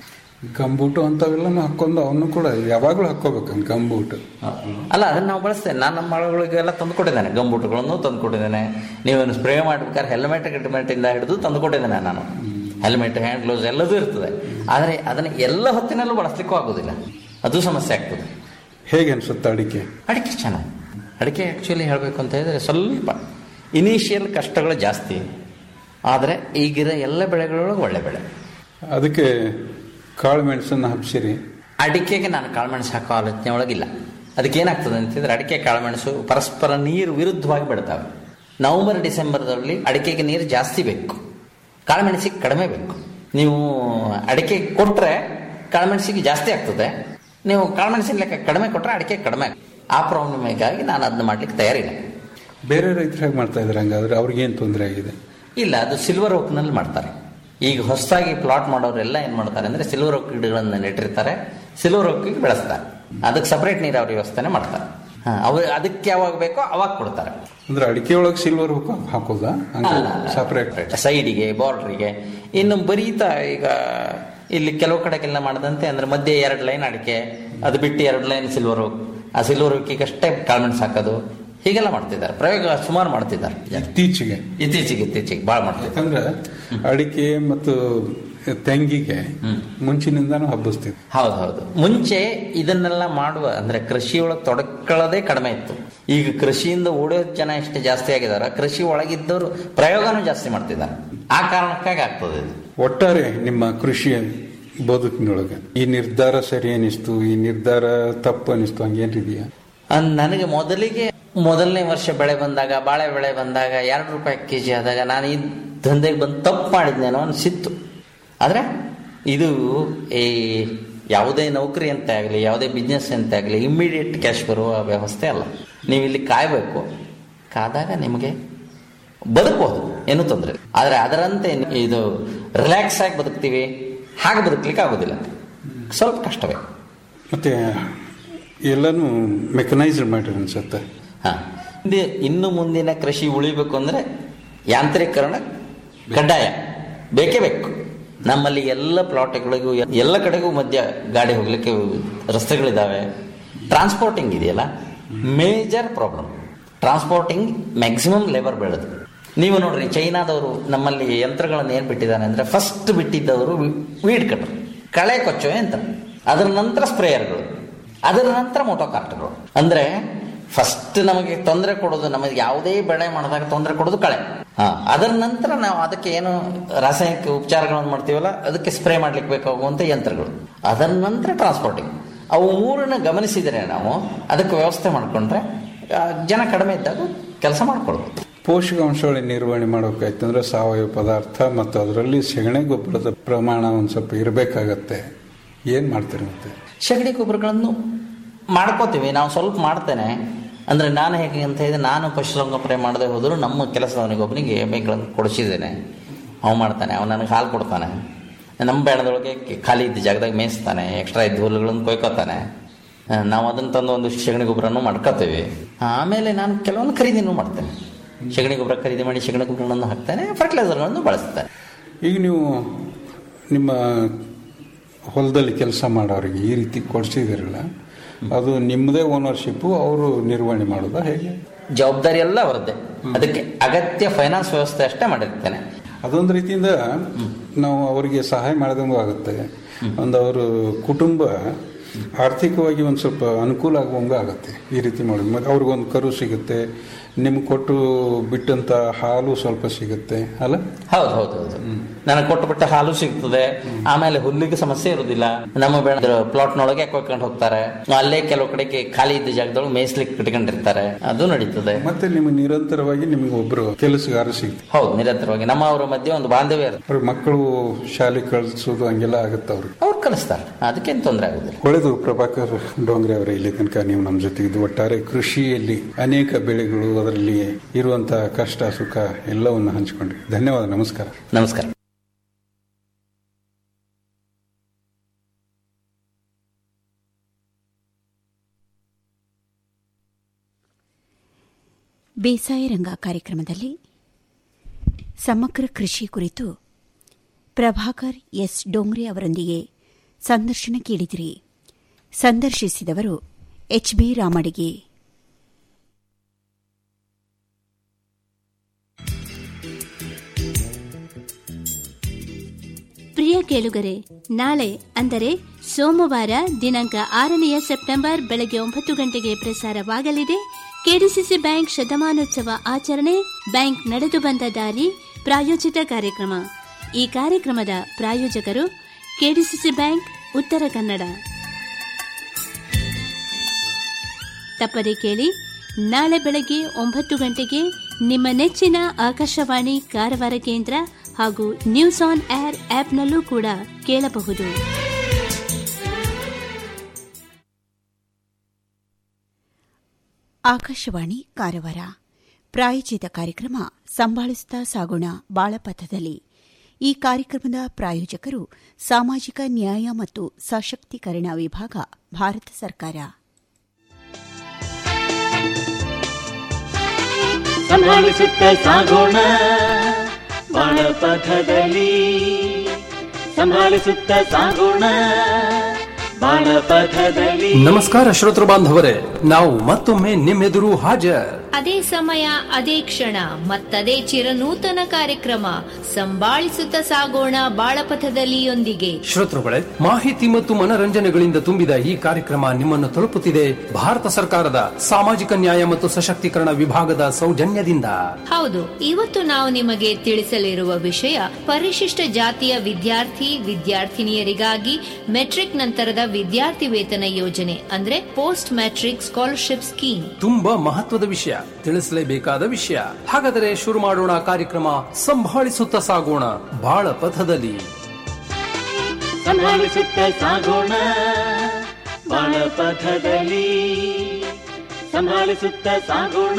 ಗಂಬೂಟು ಅಂಥವೆಲ್ಲನೂ ಹಾಕೊಂಡು ಅವನು ಕೂಡ ಯಾವಾಗಲೂ ಹಾಕ್ಕೋಬೇಕಂತ ಗಂಬೂಟು ಅಲ್ಲ ಅದನ್ನು ನಾವು ಬಳಸ್ತೇನೆ ನಾನು ನಮ್ಮ ಮಳಗಳಿಗೆಲ್ಲ ತಂದುಕೊಟ್ಟಿದ್ದೇನೆ ಗಂಬೂಟುಗಳನ್ನು ತಂದುಕೊಟ್ಟಿದ್ದೇನೆ ನೀವೇನು ಸ್ಪ್ರೇ ಮಾಡ್ಬೇಕಾದ್ರೆ ಹೆಲ್ಮೆಟ್ ಗಿಲ್ಮೆಟಿಂದ ಹಿಡಿದು ತಂದುಕೊಟ್ಟಿದ್ದೇನೆ ನಾನು ಹೆಲ್ಮೆಟ್ ಹ್ಯಾಂಡ್ ಗ್ಲೌಸ್ ಎಲ್ಲದೂ ಇರ್ತದೆ ಆದರೆ ಅದನ್ನು ಎಲ್ಲ ಹೊತ್ತಿನಲ್ಲೂ ಬಳಸಲಿಕ್ಕೂ ಆಗೋದಿಲ್ಲ ಅದು ಸಮಸ್ಯೆ ಆಗ್ತದೆ ಹೇಗೆ ಅನ್ಸುತ್ತೆ ಅಡಿಕೆ ಅಡಿಕೆ ಚೆನ್ನಾಗಿ ಅಡಿಕೆ ಆ್ಯಕ್ಚುಲಿ ಹೇಳಬೇಕು ಅಂತ ಹೇಳಿದ್ರೆ ಸ್ವಲ್ಪ ಇನಿಷಿಯಲ್ ಕಷ್ಟಗಳು ಜಾಸ್ತಿ ಆದರೆ ಈಗಿರೋ ಎಲ್ಲ ಬೆಳೆಗಳೊಳಗೆ ಒಳ್ಳೆ ಬೆಳೆ ಅದಕ್ಕೆ ಕಾಳು ಮೆಣಸನ್ನು ಹಬ್ಸಿರಿ ಅಡಿಕೆಗೆ ನಾನು ಕಾಳುಮೆಣಸು ಹಾಕೋ ಆಲೋಚನೆ ಒಳಗಿಲ್ಲ ಅದಕ್ಕೆ ಏನಾಗ್ತದೆ ಅಂತಂದ್ರೆ ಅಡಿಕೆ ಕಾಳುಮೆಣಸು ಪರಸ್ಪರ ನೀರು ವಿರುದ್ಧವಾಗಿ ಬೆಳಿತಾವೆ ನವೆಂಬರ್ ಡಿಸೆಂಬರ್ದಲ್ಲಿ ಅಡಿಕೆಗೆ ನೀರು ಜಾಸ್ತಿ ಬೇಕು ಕಾಳುಮೆಣಸಿಗೆ ಕಡಿಮೆ ಬೇಕು ನೀವು ಅಡಿಕೆ ಕೊಟ್ಟರೆ ಕಾಳುಮೆಣಸಿಗೆ ಜಾಸ್ತಿ ಆಗ್ತದೆ ನೀವು ಕಾಳುಮೆಣಸಿನ ಲೆಕ್ಕ ಕಡಿಮೆ ಕೊಟ್ಟರೆ ಅಡಿಕೆ ಕಡಿಮೆ ಆಗ್ತದೆ. ಆ ಪ್ರಾಬ್ಲಮಿಗಾಗಿ ನಾನು ಅದನ್ನ ಮಾಡ್ಲಿಕ್ಕೆ ತಯಾರಿಲ್ಲ ಬೇರೆ ರೈತರು ಹೇಗೆ ಮಾಡ್ತಾ ಇದ್ದಾರೆ ಹಂಗಾದ್ರೆ ಅವ್ರಿಗೇನು ತೊಂದರೆ ಆಗಿದೆ ಇಲ್ಲ ಅದು ಸಿಲ್ವರ್ ಓಕ್ನಲ್ಲಿ ಮಾಡ್ತಾರೆ ಈಗ ಹೊಸದಾಗಿ ಪ್ಲಾಟ್ ಮಾಡೋರೆಲ್ಲ ಏನು ಮಾಡ್ತಾರೆ ಅಂದರೆ ಸಿಲ್ವರ್ ಓಕ್ ಗಿಡಗಳನ್ನು ನೆಟ್ಟಿರ್ತಾರೆ ಸಿಲ್ವರ್ ಓಕಿಗೆ ಬೆಳೆಸ್ತಾರೆ ಅದಕ್ಕೆ ಸಪ್ರೇಟ್ ನೀರಾವರಿ ವ್ಯವಸ್ಥೆನೇ ಮಾಡ್ತಾರೆ ಹಾಂ ಅವ್ರು ಅದಕ್ಕೆ ಯಾವಾಗ ಬೇಕೋ ಅವಾಗ ಕೊಡ್ತಾರೆ ಅಂದ್ರೆ ಅಡಿಕೆ ಒಳಗೆ ಸಿಲ್ವರ್ ಹುಕ್ ಹಾಕೋದಾ ಹಂಗೆ ಸಪ್ರೇಟ್ ಸೈಡಿಗೆ ಬಾರ್ಡ್ರಿಗೆ ಇನ್ನು ಬರೀತಾ ಈಗ ಇಲ್ಲಿ ಕೆಲವು ಕಡೆಗೆಲ್ಲ ಮಾಡದಂತೆ ಅಂದ್ರೆ ಮಧ್ಯೆ ಎರಡು ಲೈನ್ ಅಡಿಕೆ ಅದು ಬಿಟ್ಟು ಎರಡು ಲೈನ್ ಸಿಲ್ವರ್ ಓಕ್ ಆ ಸಿಲ್ವರ್ ಓಕಿಗೆ ಅಷ್ಟೇ ಕಾಳ್ಮೆಣ್ಸ್ ಹಾಕೋದು ಹೀಗೆಲ್ಲ ಮಾಡ್ತಿದ್ದಾರೆ ಪ್ರಯೋಗ ಸುಮಾರು ಮಾಡ್ತಿದ್ದಾರೆ ಜನ. ಇತ್ತೀಚೆಗೆ ಇತ್ತೀಚೆಗೆ ಇತ್ತೀಚೆಗೆ ಭಾಳ ಮಾಡ್ತಿದ್ದಾರೆ ಯಾಕಂದ್ರೆ ಅಡಿಕೆ ಮತ್ತು ತೆಂಗಿಗೆ ಮುಂಚಿನಿಂದಾನು ಹಬ್ಬಿಸ್ತಿದ್ವಿ ಹೌದು ಹೌದು ಮುಂಚೆ ಇದನ್ನೆಲ್ಲ ಮಾಡುವ ಅಂದ್ರೆ ಕೃಷಿಯೊಳಗೆ ತೊಡಕೊಳ್ಳೋದೇ ಕಡಿಮೆ ಇತ್ತು ಈಗ ಕೃಷಿಯಿಂದ ಓಡೋ ಜನ ಎಷ್ಟು ಜಾಸ್ತಿ ಆಗಿದಾರ ಕೃಷಿ ಒಳಗಿದ್ದವರು ಪ್ರಯೋಗನೂ ಜಾಸ್ತಿ ಮಾಡ್ತಿದ್ದಾರೆ ಆ ಕಾರಣಕ್ಕಾಗಿ ಆಗ್ತದೆ ಇದು ಒಟ್ಟಾರೆ ನಿಮ್ಮ ಕೃಷಿ ಬದುಕಿನೊಳಗೆ ಈ ನಿರ್ಧಾರ ಸರಿ ಅನಿಸ್ತು ಈ ನಿರ್ಧಾರ ತಪ್ಪು ಅನಿಸ್ತು ಹಂಗೇನಿದೆಯಾ ಅಹ್, ನನಗೆ ಮೊದಲಿಗೆ ಮೊದಲನೇ ವರ್ಷ ಬೆಳೆ ಬಂದಾಗ ಬಾಳೆ ಬೆಳೆ ಬಂದಾಗ ಎರಡು ರೂಪಾಯಿ ಕೆ ಜಿ ಆದಾಗ ನಾನು ಈ ದಂಧೆಗೆ ಬಂದು ತಪ್ಪು ಮಾಡಿದ್ನೇನೋ ಅನಿಸಿತ್ತು ಆದರೆ ಇದು ಈ ಯಾವುದೇ ನೌಕರಿ ಅಂತ ಆಗಲಿ ಯಾವುದೇ ಬಿಸ್ನೆಸ್ ಅಂತ ಆಗಲಿ ಇಮ್ಮಿಡಿಯೇಟ್ ಕ್ಯಾಶ್ ಬರುವ ವ್ಯವಸ್ಥೆ ಅಲ್ಲ ನೀವು ಇಲ್ಲಿ ಕಾಯಬೇಕು ಕಾದಾಗ ನಿಮಗೆ ಬದುಕಬಹುದು ಏನೂ ತೊಂದರೆ ಇಲ್ಲ. ಆದರೆ ಅದರಂತೆ ಇದು ರಿಲ್ಯಾಕ್ಸ್ ಆಗಿ ಬದುಕ್ತೀವಿ ಹಾಗೆ ಬದುಕಲಿಕ್ಕೆ ಆಗೋದಿಲ್ಲ ಸ್ವಲ್ಪ ಕಷ್ಟವೇ ಮತ್ತೆ ಎಲ್ಲನೂ ಮೆಕನೈಸ್ಡ್ ಮಾಡಿರಿ ಅನ್ಸುತ್ತೆ ಹಾ ಹಿಂದೆ ಇನ್ನು ಮುಂದಿನ ಕೃಷಿ ಉಳಿಬೇಕು ಅಂದ್ರೆ ಯಾಂತ್ರೀಕರಣ ಕಡ್ಡಾಯ ಬೇಕೇ ಬೇಕು ನಮ್ಮಲ್ಲಿ ಎಲ್ಲ ಪ್ಲಾಟ್ಗಳಿಗೂ ಎಲ್ಲ ಕಡೆಗೂ ಮಧ್ಯ ಗಾಡಿ ಹೋಗ್ಲಿಕ್ಕೆ ರಸ್ತೆಗಳಿದ್ದಾವೆ ಟ್ರಾನ್ಸ್ಪೋರ್ಟಿಂಗ್ ಇದೆಯಲ್ಲ major problem transporting maximum labour ಬೆಳೆದು ನೀವು ನೋಡ್ರಿ ಚೈನಾದವರು ನಮ್ಮಲ್ಲಿ ಯಂತ್ರಗಳನ್ನು ಏನು ಬಿಟ್ಟಿದ್ದಾನೆ ಅಂದ್ರೆ ಫಸ್ಟ್ ಬಿಟ್ಟಿದ್ದವರು ವೀಡ್ ಕಟರ್ ಕಳೆ ಕೊಚ್ಚೋ ಯಂತ್ರ ಅದರ ನಂತರ ಸ್ಪ್ರೇಯರ್ಗಳು ಅದರ ನಂತರ ಮೋಟೋ ಕಾರ್ಟ್ಗಳು ಅಂದ್ರೆ ಫಸ್ಟ್ ನಮಗೆ ತೊಂದರೆ ಕೊಡೋದು ನಮಗೆ ಯಾವುದೇ ಬೆಳೆ ಮಾಡಿದಾಗ ತೊಂದರೆ ಕೊಡೋದು ಕಳೆ ಹಾ ಅದರ ನಂತರ ನಾವು ಅದಕ್ಕೆ ಏನು ರಾಸಾಯನಿಕ ಉಪಚಾರಗಳನ್ನು ಮಾಡ್ತೀವಲ್ಲ ಅದಕ್ಕೆ ಸ್ಪ್ರೇ ಮಾಡ್ಲಿಕ್ಕೆ ಬೇಕಾಗುವಂತ ಯಂತ್ರಗಳು ಅದರ ನಂತರ ಟ್ರಾನ್ಸ್ಪೋರ್ಟಿಂಗ್ ಅವು ಮೂರನ್ನ ಗಮನಿಸಿದರೆ ನಾವು ಅದಕ್ಕೆ ವ್ಯವಸ್ಥೆ ಮಾಡಿಕೊಂಡ್ರೆ ಆ, ಜನ ಕಡಿಮೆ ಇದ್ದಾಗ ಕೆಲಸ ಮಾಡ್ಕೊಳ್ಬೋದು ಪೋಷಕಾಂಶಗಳ ನಿರ್ವಹಣೆ ಮಾಡೋಕಾಯ್ತು ಅಂದ್ರೆ ಸಾವಯವ ಪದಾರ್ಥ ಮತ್ತು ಅದರಲ್ಲಿ ಸೆಗಣಿ ಗೊಬ್ಬರದ ಪ್ರಮಾಣ ಒಂದು ಸ್ವಲ್ಪ ಇರಬೇಕಾಗತ್ತೆ ಏನು ಮಾಡ್ತೀರಿ ಮತ್ತೆ ಸಗಣಿ ಗೊಬ್ಬರಗಳನ್ನು ಮಾಡ್ಕೋತೀವಿ ನಾವು ಸ್ವಲ್ಪ ಮಾಡ್ತೇನೆ ಅಂದರೆ ನಾನು ಹೇಗೆ ಅಂತ ಹೇಳಿದ್ರೆ ನಾನು ಪಶುಸಂಗೋಪನೆ ಮಾಡದೆ ಹೋದರೂ ನಮ್ಮ ಕೆಲಸದವನಿಗೊಬ್ಬನಿಗೆ ಎಮ್ಮೆಗಳನ್ನು ಕೊಡಿಸಿದ್ದೇನೆ ಅವ ಮಾಡ್ತಾನೆ ಅವನು ನನಗೆ ಹಾಲು ಕೊಡ್ತಾನೆ ನಮ್ಮ ಬೇಡದೊಳಗೆ ಖಾಲಿ ಇದ್ದ ಜಾಗದಾಗ ಮೇಯಿಸ್ತಾನೆ ಎಕ್ಸ್ಟ್ರಾ ಇದ್ದ ಹುಲ್ಲುಗಳನ್ನು ಕೊಯ್ಕೋತಾನೆ ಆ, ನಾವು ಅದನ್ನು ತಂದು ಒಂದು ಸಗಣಿ ಗೊಬ್ಬರನೂ ಮಾಡ್ಕೋತೀವಿ ಆಮೇಲೆ ನಾನು ಕೆಲವೊಂದು ಖರೀದಿನೂ ಮಾಡ್ತೇನೆ ಸಗಣಿ ಗೊಬ್ಬರ ಖರೀದಿ ಮಾಡಿ ಸಗಣಿ ಗೊಬ್ಬರಗಳನ್ನು ಹಾಕ್ತೇನೆ ಫರ್ಟಿಲೈಸರ್ಗಳನ್ನು ಬಳಸ್ತಾರೆ ಈಗ ನೀವು ನಿಮ್ಮ ಹೊಲದಲ್ಲಿ ಕೆಲಸ ಮಾಡೋರಿಗೆ ಈ ರೀತಿ ಕೊಡಿಸಿದಿರಲ್ಲ ಅದು ನಿಮ್ಮದೇ ಓನರ್ಶಿಪ್ಪು ಅವರು ನಿರ್ವಹಣೆ ಮಾಡೋದಾ ಹೇಗೆ ಜವಾಬ್ದಾರಿ ಎಲ್ಲ ಅವರದ್ದೇ ಅದಕ್ಕೆ ಅಗತ್ಯ ಫೈನಾನ್ಸ್ ವ್ಯವಸ್ಥೆ ಅಷ್ಟೇ ಮಾಡಿರ್ತೇನೆ ಅದೊಂದು ರೀತಿಯಿಂದ ನಾವು ಅವರಿಗೆ ಸಹಾಯ ಮಾಡಿದಂಗೂ ಆಗುತ್ತೆ ಒಂದು ಅವರು ಕುಟುಂಬ ಆರ್ಥಿಕವಾಗಿ ಒಂದು ಸ್ವಲ್ಪ ಅನುಕೂಲ ಆಗುವಂಗೆ ಆಗುತ್ತೆ ಈ ರೀತಿ ಮಾಡೋದು ಮತ್ತು ಅವ್ರಿಗೊಂದು ಕರು ಸಿಗುತ್ತೆ ನಿಮ್ಗೆ ಕೊಟ್ಟು ಬಿಟ್ಟಂತ ಹಾಲು ಸ್ವಲ್ಪ ಸಿಗುತ್ತೆ ಅಲ್ಲ ಹೌದು ಹೌದು ಹೌದು ನನಗೆ ಕೊಟ್ಟುಬಿಟ್ಟ ಹಾಲು ಸಿಗ್ತದೆ ಆಮೇಲೆ ಹುಲ್ಲಿಗೆ ಸಮಸ್ಯೆ ಇರುದಿಲ್ಲ ನಮ್ಮ ಬೆಳೆದ ಪ್ಲಾಟ್ನೊಳಗೆ ಹಾಕೊಂಡು ಹೋಗ್ತಾರೆ ಅಲ್ಲೇ ಕೆಲವು ಕಡೆಗೆ ಖಾಲಿ ಇದ್ದ ಜಾಗದೊಳಗೆ ಮೇಯ್ಸ್ಲಿಕ್ಕೆ ಇಟ್ಕೊಂಡಿರ್ತಾರೆ ಅದು ನಡೀತದೆ ಮತ್ತೆ ನಿಮ್ಗೆ ನಿರಂತರವಾಗಿ ನಿಮ್ಗೆ ಒಬ್ರು ಕೆಲಸಗಾರ ಸಿಗ್ತಾರೆ ಹೌದು ನಿರಂತರವಾಗಿ ನಮ್ಮ ಅವರ ಮಧ್ಯೆ ಒಂದು ಬಾಂಧವ್ಯ ಇರುತ್ತೆ ಅವ್ರ ಮಕ್ಕಳು ಶಾಲೆ ಕಳಿಸೋದು ಹಂಗೆಲ್ಲ ಆಗುತ್ತೆ ಅವ್ರಿಗೆ ಅವ್ರು ಕಲಿಸ್ತಾರೆ ಅದಕ್ಕೇನು ತೊಂದರೆ ಆಗುದಿಲ್ಲ ಒಳ್ಳೆದು ಪ್ರಭಾಕರ್ ಡೋಂಗ್ರೆ ಅವರೇ ಇಲ್ಲಿ ತನಕ ನೀವು ನಮ್ಮ ಜೊತೆ ಇದು ಒಟ್ಟಾರೆ ಕೃಷಿಯಲ್ಲಿ ಅನೇಕ ಬೆಳೆಗಳು ಅದರಲ್ಲಿ ಇರುವಂತಹ ಕಷ್ಟ ಸುಖ ಎಲ್ಲವನ್ನು ಹಂಚಿಕೊಂಡ್ರಿ ಧನ್ಯವಾದ ನಮಸ್ಕಾರ ನಮಸ್ಕಾರ ಬೇಸಾಯ ರಂಗ ಕಾರ್ಯಕ್ರಮದಲ್ಲಿ ಸಮಗ್ರ ಕೃಷಿ ಕುರಿತು ಪ್ರಭಾಕರ್ ಎಸ್ ಡೋಂಗ್ರೆ ಅವರೊಂದಿಗೆ ಸಂದರ್ಶನ ಕೇಳಿದಿರಿ ಸಂದರ್ಶಿಸಿದವರು ಎಚ್ ಬಿ ರಾಮಡಿಗೆ ಪ್ರಿಯ ಕೇಳುಗರೆ ನಾಳೆ ಅಂದರೆ ಸೋಮವಾರ ದಿನಾಂಕ ಆರನೆಯ ಸೆಪ್ಟೆಂಬರ್ ಬೆಳಗ್ಗೆ ಒಂಬತ್ತು ಗಂಟೆಗೆ ಪ್ರಸಾರವಾಗಲಿದೆ ಕೆಡಿಸಿಸಿ ಬ್ಯಾಂಕ್ ಶತಮಾನೋತ್ಸವ ಆಚರಣೆ ಬ್ಯಾಂಕ್ ನಡೆದು ಬಂದ ದಾರಿ ಪ್ರಾಯೋಜಿತ ಕಾರ್ಯಕ್ರಮ ಈ ಕಾರ್ಯಕ್ರಮದ ಪ್ರಾಯೋಜಕರು ಕೆಡಿಸಿಸಿ ಬ್ಯಾಂಕ್ ಉತ್ತರ ಕನ್ನಡ ತಪ್ಪದೆ ಕೇಳಿ ನಾಳೆ ಬೆಳಗ್ಗೆ ಒಂಬತ್ತು ಗಂಟೆಗೆ ನಿಮ್ಮ ನೆಚ್ಚಿನ ಆಕಾಶವಾಣಿ ಕಾರವಾರ ಕೇಂದ್ರ ಹಾಗೂ ನ್ಯೂಸ್ ಆನ್ ಏರ್ ಆಪ್ನಲ್ಲೂ ಕೂಡ ಕೇಳಬಹುದು ಆಕಾಶವಾಣಿ ಕಾರವಾರ ಪ್ರಾಯೋಜಿತ ಕಾರ್ಯಕ್ರಮ ಸಂಭಾಳಿಸುತ್ತಾ ಸಾಗೋಣ ಬಾಳಪಥದಲ್ಲಿ ಈ ಕಾರ್ಯಕ್ರಮದ ಪ್ರಾಯೋಜಕರು ಸಾಮಾಜಿಕ ನ್ಯಾಯ ಮತ್ತು ಸಶಕ್ತೀಕರಣ ವಿಭಾಗ ಭಾರತ ಸರ್ಕಾರ ಸಂಭಾಳಿಸುತ್ತ ಸಾಗೋಣ ಬಾಳಪಥದಲ್ಲಿ ಸಂಭಾಳಿಸುತ್ತ ಸಾಗೋಣ ಬಾಳಪಥದಲ್ಲಿ ನಮಸ್ಕಾರ ಶ್ರೋತೃ ಬಾಂಧವರೇ ನಾವು ಮತ್ತೊಮ್ಮೆ ನಿಮ್ಮೆದುರು ಹಾಜರ್ ಅದೇ ಸಮಯ ಅದೇ ಕ್ಷಣ ಮತ್ತದೇ ಚಿರನೂತನ ಕಾರ್ಯಕ್ರಮ ಸಂಭಾಳಿಸುತ್ತ ಸಾಗೋಣ ಬಾಳಪಥದಲ್ಲಿಯೊಂದಿಗೆ ಶ್ರೋತೃಗಳೇ ಮಾಹಿತಿ ಮತ್ತು ಮನರಂಜನೆಗಳಿಂದ ತುಂಬಿದ ಈ ಕಾರ್ಯಕ್ರಮ ನಿಮ್ಮನ್ನು ತಲುಪುತ್ತಿದೆ ಭಾರತ ಸರ್ಕಾರದ ಸಾಮಾಜಿಕ ನ್ಯಾಯ ಮತ್ತು ಸಶಕ್ತೀಕರಣ ವಿಭಾಗದ ಸೌಜನ್ಯದಿಂದ ಹೌದು ಇವತ್ತು ನಾವು ನಿಮಗೆ ತಿಳಿಸಲಿರುವ ವಿಷಯ ಪರಿಶಿಷ್ಟ ಜಾತಿಯ ವಿದ್ಯಾರ್ಥಿ ವಿದ್ಯಾರ್ಥಿನಿಯರಿಗಾಗಿ ಮೆಟ್ರಿಕ್ ನಂತರದ ವಿದ್ಯಾರ್ಥಿ ವೇತನ ಯೋಜನೆ ಅಂದ್ರೆ ಪೋಸ್ಟ್ ಮ್ಯಾಟ್ರಿಕ್ ಸ್ಕಾಲರ್ಶಿಪ್ ಸ್ಕೀಮ್ ತುಂಬಾ ಮಹತ್ವದ ವಿಷಯ ತಿಳಿಸಲೇಬೇಕಾದ ವಿಷಯ ಹಾಗಾದರೆ ಶುರು ಮಾಡೋಣ ಕಾರ್ಯಕ್ರಮ ಸಂಭಾಳಿಸುತ್ತ ಸಾಗೋಣ ಬಾಳ ಪಥದಲ್ಲಿ ಸಂಭಾಳಿಸುತ್ತ ಸಾಗೋಣ ಬಾಳಪಥದಲ್ಲಿ ಸಂಭಾಳಿಸುತ್ತ ಸಾಗೋಣ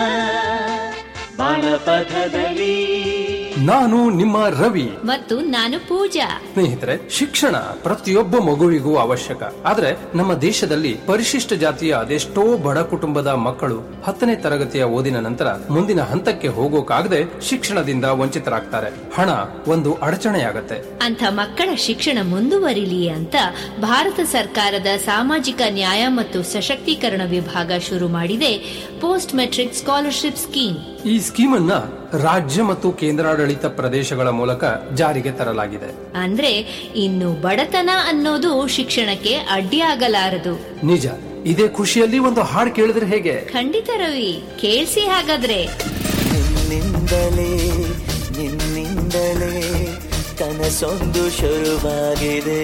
ಬಾಳಪಥದಲ್ಲಿ ನಾನು ನಿಮ್ಮ ರವಿ ಮತ್ತು ನಾನು ಪೂಜಾ ಸ್ನೇಹಿತರೆ ಶಿಕ್ಷಣ ಪ್ರತಿಯೊಬ್ಬ ಮಗುವಿಗೂ ಅವಶ್ಯಕ ಆದ್ರೆ ನಮ್ಮ ದೇಶದಲ್ಲಿ ಪರಿಶಿಷ್ಟ ಜಾತಿಯ ಅದೆಷ್ಟೋ ಬಡ ಕುಟುಂಬದ ಮಕ್ಕಳು ಹತ್ತನೇ ತರಗತಿಯ ಓದಿನ ನಂತರ ಮುಂದಿನ ಹಂತಕ್ಕೆ ಹೋಗೋಕಾಗದೆ ಶಿಕ್ಷಣದಿಂದ ವಂಚಿತರಾಗ್ತಾರೆ ಹಣ ಒಂದು ಅಡಚಣೆಯಾಗತ್ತೆ ಅಂಥ ಮಕ್ಕಳ ಶಿಕ್ಷಣ ಮುಂದುವರಿಲಿ ಅಂತ ಭಾರತ ಸರ್ಕಾರದ ಸಾಮಾಜಿಕ ನ್ಯಾಯ ಮತ್ತು ಸಶಕ್ತೀಕರಣ ವಿಭಾಗ ಶುರು ಮಾಡಿದೆ ಪೋಸ್ಟ್ ಮೆಟ್ರಿಕ್ ಸ್ಕಾಲರ್ಶಿಪ್ ಸ್ಕೀಮ್ ಈ ಸ್ಕೀಮ್ ಅನ್ನ ರಾಜ್ಯ ಮತ್ತು ಕೇಂದ್ರಾಡಳಿತ ಪ್ರದೇಶಗಳ ಮೂಲಕ ಜಾರಿಗೆ ತರಲಾಗಿದೆ ಅಂದ್ರೆ ಇನ್ನು ಬಡತನ ಅನ್ನೋದು ಶಿಕ್ಷಣಕ್ಕೆ ಅಡ್ಡಿಯಾಗಲಾರದು ನಿಜ ಇದೇ ಖುಷಿಯಲ್ಲಿ ಒಂದು ಹಾಡು ಕೇಳಿದ್ರೆ ಹೇಗೆ ಖಂಡಿತ ರವಿ ಕೇಳಿಸಿ ಹಾಗಾದ್ರೆ ನಿನ್ನಿಂದಲೇ ನಿನ್ನಿಂದಲೇ ಕನಸೊಂದು ಶುರುವಾಗಿದೆ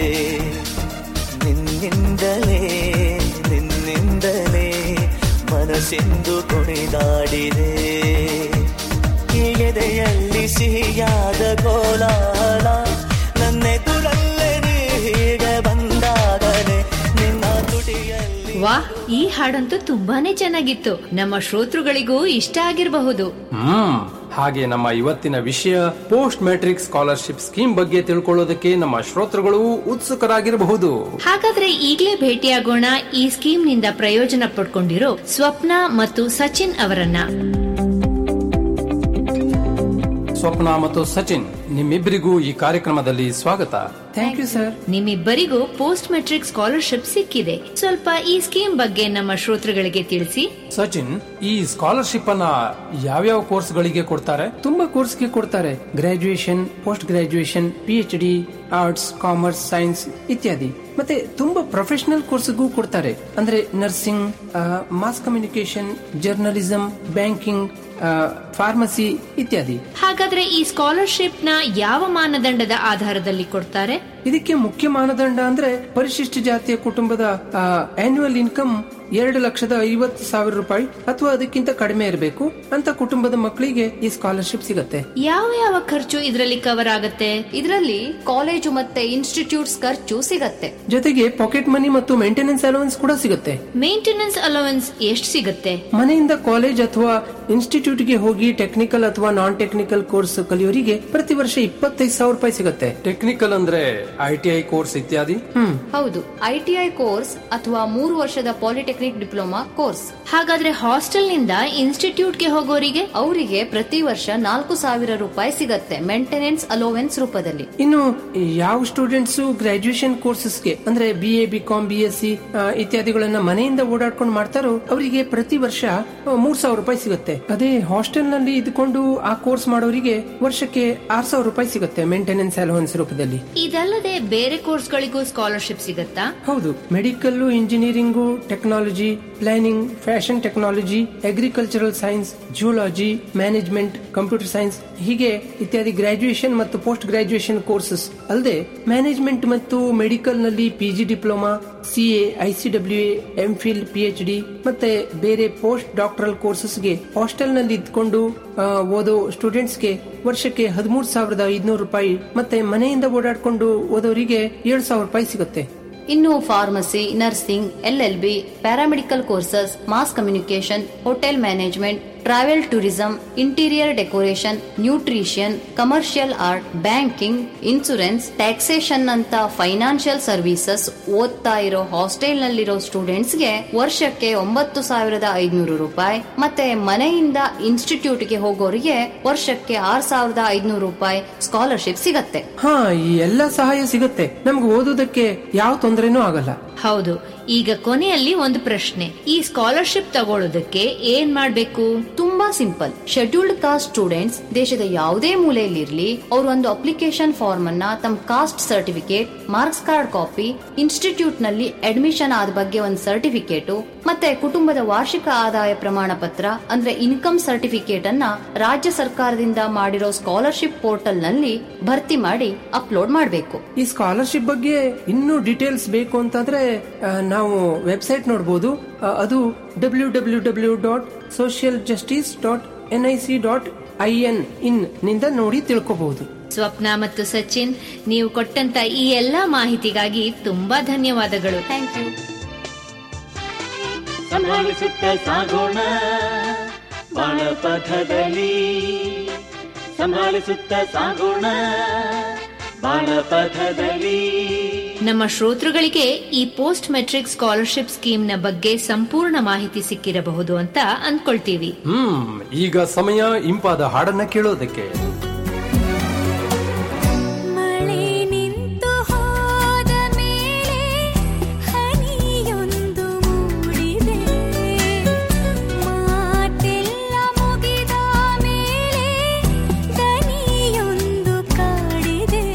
ನಿನ್ನಿಂದಲೇ ನಿನ್ನಿಂದಲೇ ಮನಸ್ಸಿಂದು ಕುಣಿದಾಡಿದೆ ಈ ಎದೆಯಲ್ಲಿ ಸಿಹಿಯಾದ ಕೋಲಾಹಲ ನನ್ನೆದುರಲ್ಲೇ ನೀ ಹೀಗೆ ಬಂದಾಗಲೇ ನಿನ್ನ ತುಟಿಯಲ್ಲಿ ವಾ ಈ ಹಾಡಂತೂ ತುಂಬಾನೇ ಚೆನ್ನಾಗಿತ್ತು ನಮ್ಮ ಶ್ರೋತೃಗಳಿಗೂ ಇಷ್ಟ ಆಗಿರಬಹುದು ಹ್ಮ್ ಹಾಗೆ ನಮ್ಮ ಇವತ್ತಿನ ವಿಷಯ ಪೋಸ್ಟ್ ಮ್ಯಾಟ್ರಿಕ್ ಸ್ಕಾಲರ್ಶಿಪ್ ಸ್ಕೀಮ್ ಬಗ್ಗೆ ತಿಳ್ಕೊಳ್ಳೋದಕ್ಕೆ ನಮ್ಮ ಶ್ರೋತೃಗಳು ಉತ್ಸುಕರಾಗಿರಬಹುದು ಹಾಗಾದ್ರೆ ಈಗಲೇ ಭೇಟಿಯಾಗೋಣ ಈ ಸ್ಕೀಮ್ನಿಂದ ಪ್ರಯೋಜನ ಪಡ್ಕೊಂಡಿರೋ ಸ್ವಪ್ನ ಮತ್ತು ಸಚಿನ್ ಅವರನ್ನ ಸ್ವಪ್ನ ಮತ್ತು ಸಚಿನ್ ನಿಮ್ಮಿಬ್ಬರಿಗೂ ಈ ಕಾರ್ಯಕ್ರಮದಲ್ಲಿ ಸ್ವಾಗತ ಥ್ಯಾಂಕ್ ಯು ಸರ್ ನಿಮ್ಮಿಬ್ಬರಿಗೂ ಪೋಸ್ಟ್ ಮೆಟ್ರಿಕ್ ಸ್ಕಾಲರ್ಶಿಪ್ ಸಿಕ್ಕಿದೆ ಸ್ವಲ್ಪ ಈ ಸ್ಕೀಮ್ ಬಗ್ಗೆ ನಮ್ಮ ಶ್ರೋತೃಗಳಿಗೆ ತಿಳಿಸಿ ಸಚಿನ್ ಈ ಸ್ಕಾಲರ್ಶಿಪ್ ಅನ್ನ ಯಾವ್ಯಾವ ಕೋರ್ಸ್ ಗಳಿಗೆ ಕೊಡ್ತಾರೆ ತುಂಬಾ ಕೋರ್ಸ್ಗೆ ಕೊಡ್ತಾರೆ graduation post graduation P H D arts commerce science ಇತ್ಯಾದಿ ಮತ್ತೆ ತುಂಬಾ ಪ್ರೊಫೆಷನಲ್ ಕೋರ್ಸ್ಗೂ ಕೊಡ್ತಾರೆ ಅಂದ್ರೆ nursing mass communication journalism banking pharmacy ಇತ್ಯಾದಿ ಹಾಗಾದ್ರೆ ಈ ಸ್ಕಾಲರ್ಶಿಪ್ ನ ಯಾವ ಮಾನದಂಡದ ಆಧಾರದಲ್ಲಿ ಕೊಡ್ತಾರೆ ಇದಕ್ಕೆ ಮುಖ್ಯ ಮಾನದಂಡ ಅಂದ್ರೆ ಪರಿಶಿಷ್ಟ ಜಾತಿಯ ಕುಟುಂಬದ ಆನ್ಯುವಲ್ ಇನ್ಕಮ್ ಎರಡು ಲಕ್ಷದ ಐವತ್ತು ಸಾವಿರ ರೂಪಾಯಿ ಅಥವಾ ಅದಕ್ಕಿಂತ ಕಡಿಮೆ ಇರಬೇಕು ಅಂತ ಕುಟುಂಬದ ಮಕ್ಕಳಿಗೆ ಈ ಸ್ಕಾಲರ್ಶಿಪ್ ಸಿಗತ್ತೆ ಯಾವ ಯಾವ ಖರ್ಚು ಇದರಲ್ಲಿ ಕವರ್ ಆಗತ್ತೆ ಇದರಲ್ಲಿ ಕಾಲೇಜು ಮತ್ತೆ ಇನ್ಸ್ಟಿಟ್ಯೂಟ್ಸ್ ಖರ್ಚು ಸಿಗತ್ತೆ ಜೊತೆಗೆ ಪಾಕೆಟ್ ಮನಿ ಮತ್ತು ಮೇಂಟೆನೆನ್ಸ್ ಅಲವೆನ್ಸ್ ಕೂಡ ಸಿಗುತ್ತೆ ಮೇಂಟೆನೆನ್ಸ್ ಅಲವೆನ್ಸ್ ಎಷ್ಟು ಸಿಗತ್ತೆ ಮನೆಯಿಂದ ಕಾಲೇಜ್ ಅಥವಾ ಇನ್ಸ್ಟಿಟ್ಯೂಟ್ಗೆ ಹೋಗಿ ಟೆಕ್ನಿಕಲ್ ಅಥವಾ ನಾನ್ ಟೆಕ್ನಿಕಲ್ ಕೋರ್ಸ್ ಕಲಿಯೋರಿಗೆ ಪ್ರತಿ ವರ್ಷ ಇಪ್ಪತ್ತೈದು ಸಾವಿರ ರೂಪಾಯಿ ಸಿಗುತ್ತೆ ಟೆಕ್ನಿಕಲ್ ಅಂದ್ರೆ ಐ ಟಿ ಐ ಕೋರ್ಸ್ ಇತ್ಯಾದಿ ಹೌದು ಐಟಿಐ ಕೋರ್ಸ್ ಅಥವಾ ಮೂರು ವರ್ಷದ ಪಾಲಿಟೆಕ್ನಿಕ್ ಡಿಪ್ಲೊಮಾ ಕೋರ್ಸ್ ಹಾಗಾದ್ರೆ ಹಾಸ್ಟೆಲ್ ನಿಂದ ಇನ್ಸ್ಟಿಟ್ಯೂಟ್ ಗೆ ಹೋಗೋರಿಗೆ ಅವರಿಗೆ ಪ್ರತಿ ವರ್ಷ ನಾಲ್ಕು ಸಾವಿರ ರೂಪಾಯಿ ಸಿಗತ್ತೆ ಮೇಂಟೆನೆನ್ಸ್ ಅಲೋವೆನ್ಸ್ ರೂಪದಲ್ಲಿ ಇನ್ನು ಯಾವ ಸ್ಟೂಡೆಂಟ್ಸ್ ಗ್ರಾಜುಯೇಷನ್ ಕೋರ್ಸಸ್ಗೆ ಅಂದ್ರೆ B A B com B S C ಇತ್ಯಾದಿಗಳನ್ನ ಮನೆಯಿಂದ ಓಡಾಡ್ಕೊಂಡು ಮಾಡ್ತಾರೋ ಅವರಿಗೆ ಪ್ರತಿ ವರ್ಷ ಆ, ಮೂರ್ ಸಾವಿರ ರೂಪಾಯಿ ಸಿಗುತ್ತೆ ಅದೇ ಹಾಸ್ಟೆಲ್ ನಲ್ಲಿ ಇದ್ಕೊಂಡು ಆ ಕೋರ್ಸ್ ಮಾಡೋರಿಗೆ ವರ್ಷಕ್ಕೆ ಆರ್ ಸಾವಿರ ರೂಪಾಯಿ ಸಿಗುತ್ತೆ ಮೇಂಟೆನೆನ್ಸ್ ಅಲೋವೆನ್ಸ್ ರೂಪದಲ್ಲಿ ಇದಲ್ಲದೆ ಬೇರೆ ಕೋರ್ಸ್ಗಳಿಗೂ ಸ್ಕಾಲರ್ಶಿಪ್ ಸಿಗತ್ತಾ ಹೌದು medical engineering technology planning fashion technology agricultural science geology management computer science ಹೀಗೆ ಇತ್ಯಾದಿ ಗ್ರಾಜುಯೇಷನ್ ಮತ್ತು ಪೋಸ್ಟ್ ಗ್ರಾಜುಯೇಷನ್ ಕೋರ್ಸಸ್ ಅಲ್ಲದೆ ಮ್ಯಾನೇಜ್ಮೆಂಟ್ ಮತ್ತು ಮೆಡಿಕಲ್ ನಲ್ಲಿ PG diploma CA ICW M phil P H D ಮತ್ತೆ ಬೇರೆ ಪೋಸ್ಟ್ ಡಾಕ್ಟರಲ್ ಕೋರ್ಸಸ್ಗೆ ಹಾಸ್ಟೆಲ್ ನಲ್ಲಿ ಇದ್ಕೊಂಡು ಆ, ಓದೋ ಸ್ಟೂಡೆಂಟ್ಸ್ಗೆ ವರ್ಷಕ್ಕೆ ಹದಿಮೂರು ಸಾವಿರದ ಐದುನೂರು ರೂಪಾಯಿ ಮತ್ತೆ ಮನೆಯಿಂದ ಓಡಾಡ್ಕೊಂಡು ಓದೋರಿಗೆ ಏಳು ಸಾವಿರ ರೂಪಾಯಿ ಸಿಗುತ್ತೆ ಇನ್ನು pharmacy nursing L L B paramedical courses mass communication hotel management travel tourism interior decoration nutrition commercial art banking insurance taxation ಅಂತ ಫೈನಾನ್ಷಿಯಲ್ ಸರ್ವಿಸಸ್ ಓದ್ತಾ ಇರೋ ಹಾಸ್ಟೆಲ್ ನಲ್ಲಿರೋ ಸ್ಟೂಡೆಂಟ್ಸ್ಗೆ ವರ್ಷಕ್ಕೆ ಒಂಬತ್ತು ಸಾವಿರದ ಐದುನೂರು ರೂಪಾಯಿ ಮತ್ತೆ ಮನೆಯಿಂದ ಇನ್ಸ್ಟಿಟ್ಯೂಟ್ಗೆ ಹೋಗೋರಿಗೆ ವರ್ಷಕ್ಕೆ ಆರ್ ಸಾವಿರದ ಐದುನೂರು ರೂಪಾಯಿ ಸ್ಕಾಲರ್ಶಿಪ್ ಸಿಗತ್ತೆ ಹಾ ಈ ಎಲ್ಲ ಸಹಾಯ ಸಿಗುತ್ತೆ ನಮ್ಗೆ ಓದೋದಕ್ಕೆ ಯಾವ ತೊಂದರೆನೂ ಆಗಲ್ಲ ಹೌದು ಈಗ ಕೊನೆಯಲ್ಲಿ ಒಂದು ಪ್ರಶ್ನೆ ಈ ಸ್ಕಾಲರ್ಶಿಪ್ ತಗೊಳ್ಳೋದಕ್ಕೆ ಏನ್ ಮಾಡ್ಬೇಕು ತುಂಬಾ ಸಿಂಪಲ್ ಶೆಡ್ಯೂಲ್ಡ್ ಕಾಸ್ಟ್ ಸ್ಟೂಡೆಂಟ್ಸ್ ದೇಶದ ಯಾವುದೇ ಮೂಲೆಯಲ್ಲಿರ್ಲಿ ಅವರು ಒಂದು ಅಪ್ಲಿಕೇಶನ್ ಫಾರ್ಮ್ ಅನ್ನ ತಮ್ಮ caste certificate marks card copy institute ನಲ್ಲಿ ಅಡ್ಮಿಷನ್ ಆದ ಬಗ್ಗೆ ಒಂದು ಸರ್ಟಿಫಿಕೇಟ್ ಮತ್ತೆ ಕುಟುಂಬದ ವಾರ್ಷಿಕ ಆದಾಯ ಪ್ರಮಾಣ ಪತ್ರ ಅಂದ್ರೆ ಇನ್ಕಮ್ ಸರ್ಟಿಫಿಕೇಟ್ ಅನ್ನ ರಾಜ್ಯ ಸರ್ಕಾರದಿಂದ ಮಾಡಿರೋ ಸ್ಕಾಲರ್ಶಿಪ್ ಪೋರ್ಟಲ್ ನಲ್ಲಿ ಭರ್ತಿ ಮಾಡಿ ಅಪ್ಲೋಡ್ ಮಾಡಬೇಕು ಈ ಸ್ಕಾಲರ್ಶಿಪ್ ಬಗ್ಗೆ ಇನ್ನೂ ಡೀಟೇಲ್ಸ್ ಬೇಕು ಅಂತಂದ್ರೆ ಆ, ನಾವು ವೆಬ್ಸೈಟ್ ನೋಡಬಹುದು ಅದು W W W dot social justice dot N I C dot I N in ನಿಂದ ನೋಡಿ ತಿಳ್ಕೋಬಹುದು ಸ್ವಪ್ನ ಮತ್ತು ಸಚಿನ್ ನೀವು ಕೊಟ್ಟಂತ ಈ ಎಲ್ಲಾ ಮಾಹಿತಿಗಾಗಿ ತುಂಬಾ ಧನ್ಯವಾದಗಳು ಥ್ಯಾಂಕ್ ಯು ಸಂಭಾಳಿಸುತ್ತ ಸಾಗೋಣ ಬಾಳ ಪಥದಲ್ಲಿ ಸಂಭಾಳಿಸುತ್ತ ಸಾಗೋಣ ಬಾಳ ಪಥದಲ್ಲಿ ನಮ್ಮ ಶ್ರೋತೃಗಳಿಗೆ ಈ ಪೋಸ್ಟ್ ಮೆಟ್ರಿಕ್ ಸ್ಕಾಲರ್ಶಿಪ್ ಸ್ಕೀಮ್ ನ ಬಗ್ಗೆ ಸಂಪೂರ್ಣ ಮಾಹಿತಿ ಸಿಕ್ಕಿರಬಹುದು ಅಂತ ಅಂದ್ಕೊಳ್ತೀವಿ ಹ್ಮ್ ಈಗ ಸಮಯ ಇಂಪಾದ ಹಾಡನ್ನ ಕೇಳೋದಕ್ಕೆ ಮಳೆ ನಿಂತು ಹೋದ ಮೇಲೆ ಹನಿಯೊಂದು ಮೂಡಿದೆ ಮಾತೆಲ್ಲ ಮುಗಿದ ಮೇಲೆ ದನಿಯೊಂದು ಕಾಡಿದೆ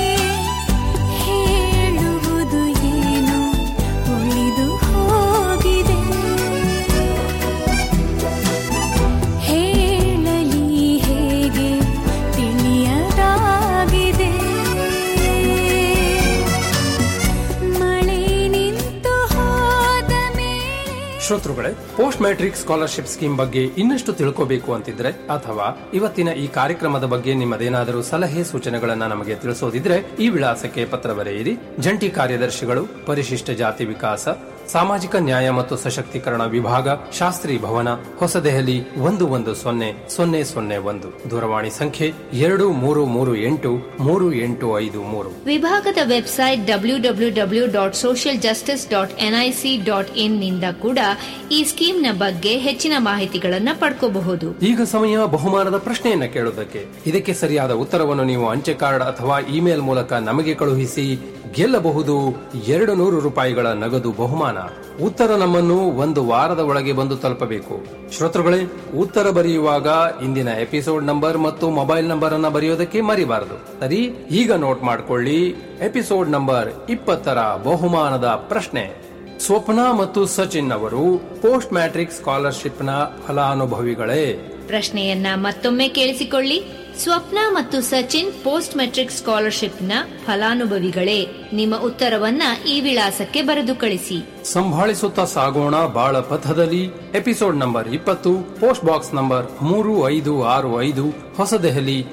ಹೇಳುವುದು ಏನು ಉಳಿದು ಹೋಗಿದೆ ಹೇಳಲಿ ಹೇಗೆ ತಿಳಿಯದಾಗಿದೆ ಮಳೆ ನಿಂತು ಹೋದ ಮೇಲೆ ಶ್ರೋತೃಗಳೇ ಪೋಸ್ಟ್ ಮ್ಯಾಟ್ರಿಕ್ ಸ್ಕಾಲರ್ಶಿಪ್ ಸ್ಕೀಮ್ ಬಗ್ಗೆ ಇನ್ನಷ್ಟು ತಿಳ್ಕೋಬೇಕು ಅಂತಿದ್ರೆ ಅಥವಾ ಇವತ್ತಿನ ಈ ಕಾರ್ಯಕ್ರಮದ ಬಗ್ಗೆ ನಿಮ್ಮದೇನಾದರೂ ಸಲಹೆ ಸೂಚನೆಗಳನ್ನ ನಮಗೆ ತಿಳಿಸೋದಿದ್ರೆ ಈ ವಿಳಾಸಕ್ಕೆ ಪತ್ರ ಬರೆಯಿರಿ ಜಂಟಿ ಕಾರ್ಯದರ್ಶಿಗಳು ಪರಿಶಿಷ್ಟ ಜಾತಿ ವಿಕಾಸ ಸಾಮಾಜಿಕ ನ್ಯಾಯ ಮತ್ತು ಸಶಕ್ತೀಕರಣ ವಿಭಾಗ ಶಾಸ್ತ್ರಿ ಭವನ ಹೊಸದೆಹಲಿ ಒಂದು ಒಂದು ಸೊನ್ನೆ ಸೊನ್ನೆ ಸೊನ್ನೆ ಒಂದು ದೂರವಾಣಿ ಸಂಖ್ಯೆ ಎರಡು ಮೂರು ಮೂರು ಎಂಟು ಮೂರು ಎಂಟು ಐದು ಮೂರು ವಿಭಾಗದ website W W W dot social justice dot NIC dot in ನಿಂದ ಕೂಡ ಈ ಸ್ಕೀಮ್ನ ಬಗ್ಗೆ ಹೆಚ್ಚಿನ ಮಾಹಿತಿಗಳನ್ನು ಪಡ್ಕೋಬಹುದು ಈಗ ಸಮಯ ಬಹುಮಾನದ ಪ್ರಶ್ನೆಯನ್ನ ಕೇಳುವುದಕ್ಕೆ ಇದಕ್ಕೆ ಸರಿಯಾದ ಉತ್ತರವನ್ನು ನೀವು ಅಂಚೆ ಕಾರ್ಡ್ ಅಥವಾ ಇಮೇಲ್ ಮೂಲಕ ನಮಗೆ ಕಳುಹಿಸಿ ಗೆಲ್ಲಬಹುದು ಎರಡು ನೂರು ರೂಪಾಯಿಗಳ ನಗದು ಬಹುಮಾನ ಉತ್ತರ ನಮ್ಮನ್ನು ಒಂದು ವಾರದ ಒಳಗೆ ಬಂದು ತಲುಪಬೇಕು ಶ್ರೋತೃಗಳೇ ಉತ್ತರ ಬರೆಯುವಾಗ ಇಂದಿನ ಎಪಿಸೋಡ್ ನಂಬರ್ ಮತ್ತು ಮೊಬೈಲ್ ನಂಬರ್ ಅನ್ನ ಬರೆಯೋದಕ್ಕೆ ಮರಿಬಾರದು ಸರಿ ಈಗ ನೋಟ್ ಮಾಡ್ಕೊಳ್ಳಿ ಎಪಿಸೋಡ್ ನಂಬರ್ ಇಪ್ಪತ್ತರ ಬಹುಮಾನದ ಪ್ರಶ್ನೆ ಸ್ವಪ್ನ ಮತ್ತು ಸಚಿನ್ ಅವರು ಪೋಸ್ಟ್ ಮ್ಯಾಟ್ರಿಕ್ ಸ್ಕಾಲರ್ಶಿಪ್ನ ಫಲಾನುಭವಿಗಳೇ ಪ್ರಶ್ನೆಯನ್ನ ಮತ್ತೊಮ್ಮೆ ಕೇಳಿಸಿಕೊಳ್ಳಿ ಸ್ವಪ್ನ ಮತ್ತು ಸಚಿನ್ ಪೋಸ್ಟ್ ಮೆಟ್ರಿಕ್ ಸ್ಕಾಲರ್ಶಿಪ್ನ ಫಲಾನುಭವಿಗಳೇ ನಿಮ್ಮ ಉತ್ತರವನ್ನ ಈ ವಿಳಾಸಕ್ಕೆ ಬರೆದು ಕಳಿಸಿ ಸಂಭಾಳಿಸುತ್ತಾ ಸಾಗೋಣ ಬಾಳ ಪಥದಲ್ಲಿ ಎಪಿಸೋಡ್ ನಂಬರ್ ಇಪ್ಪತ್ತು ಪೋಸ್ಟ್ ಬಾಕ್ಸ್ ನಂಬರ್ ಮೂರು ಐದು ಆರು ಐದು ಹೊಸದೆಹಲಿ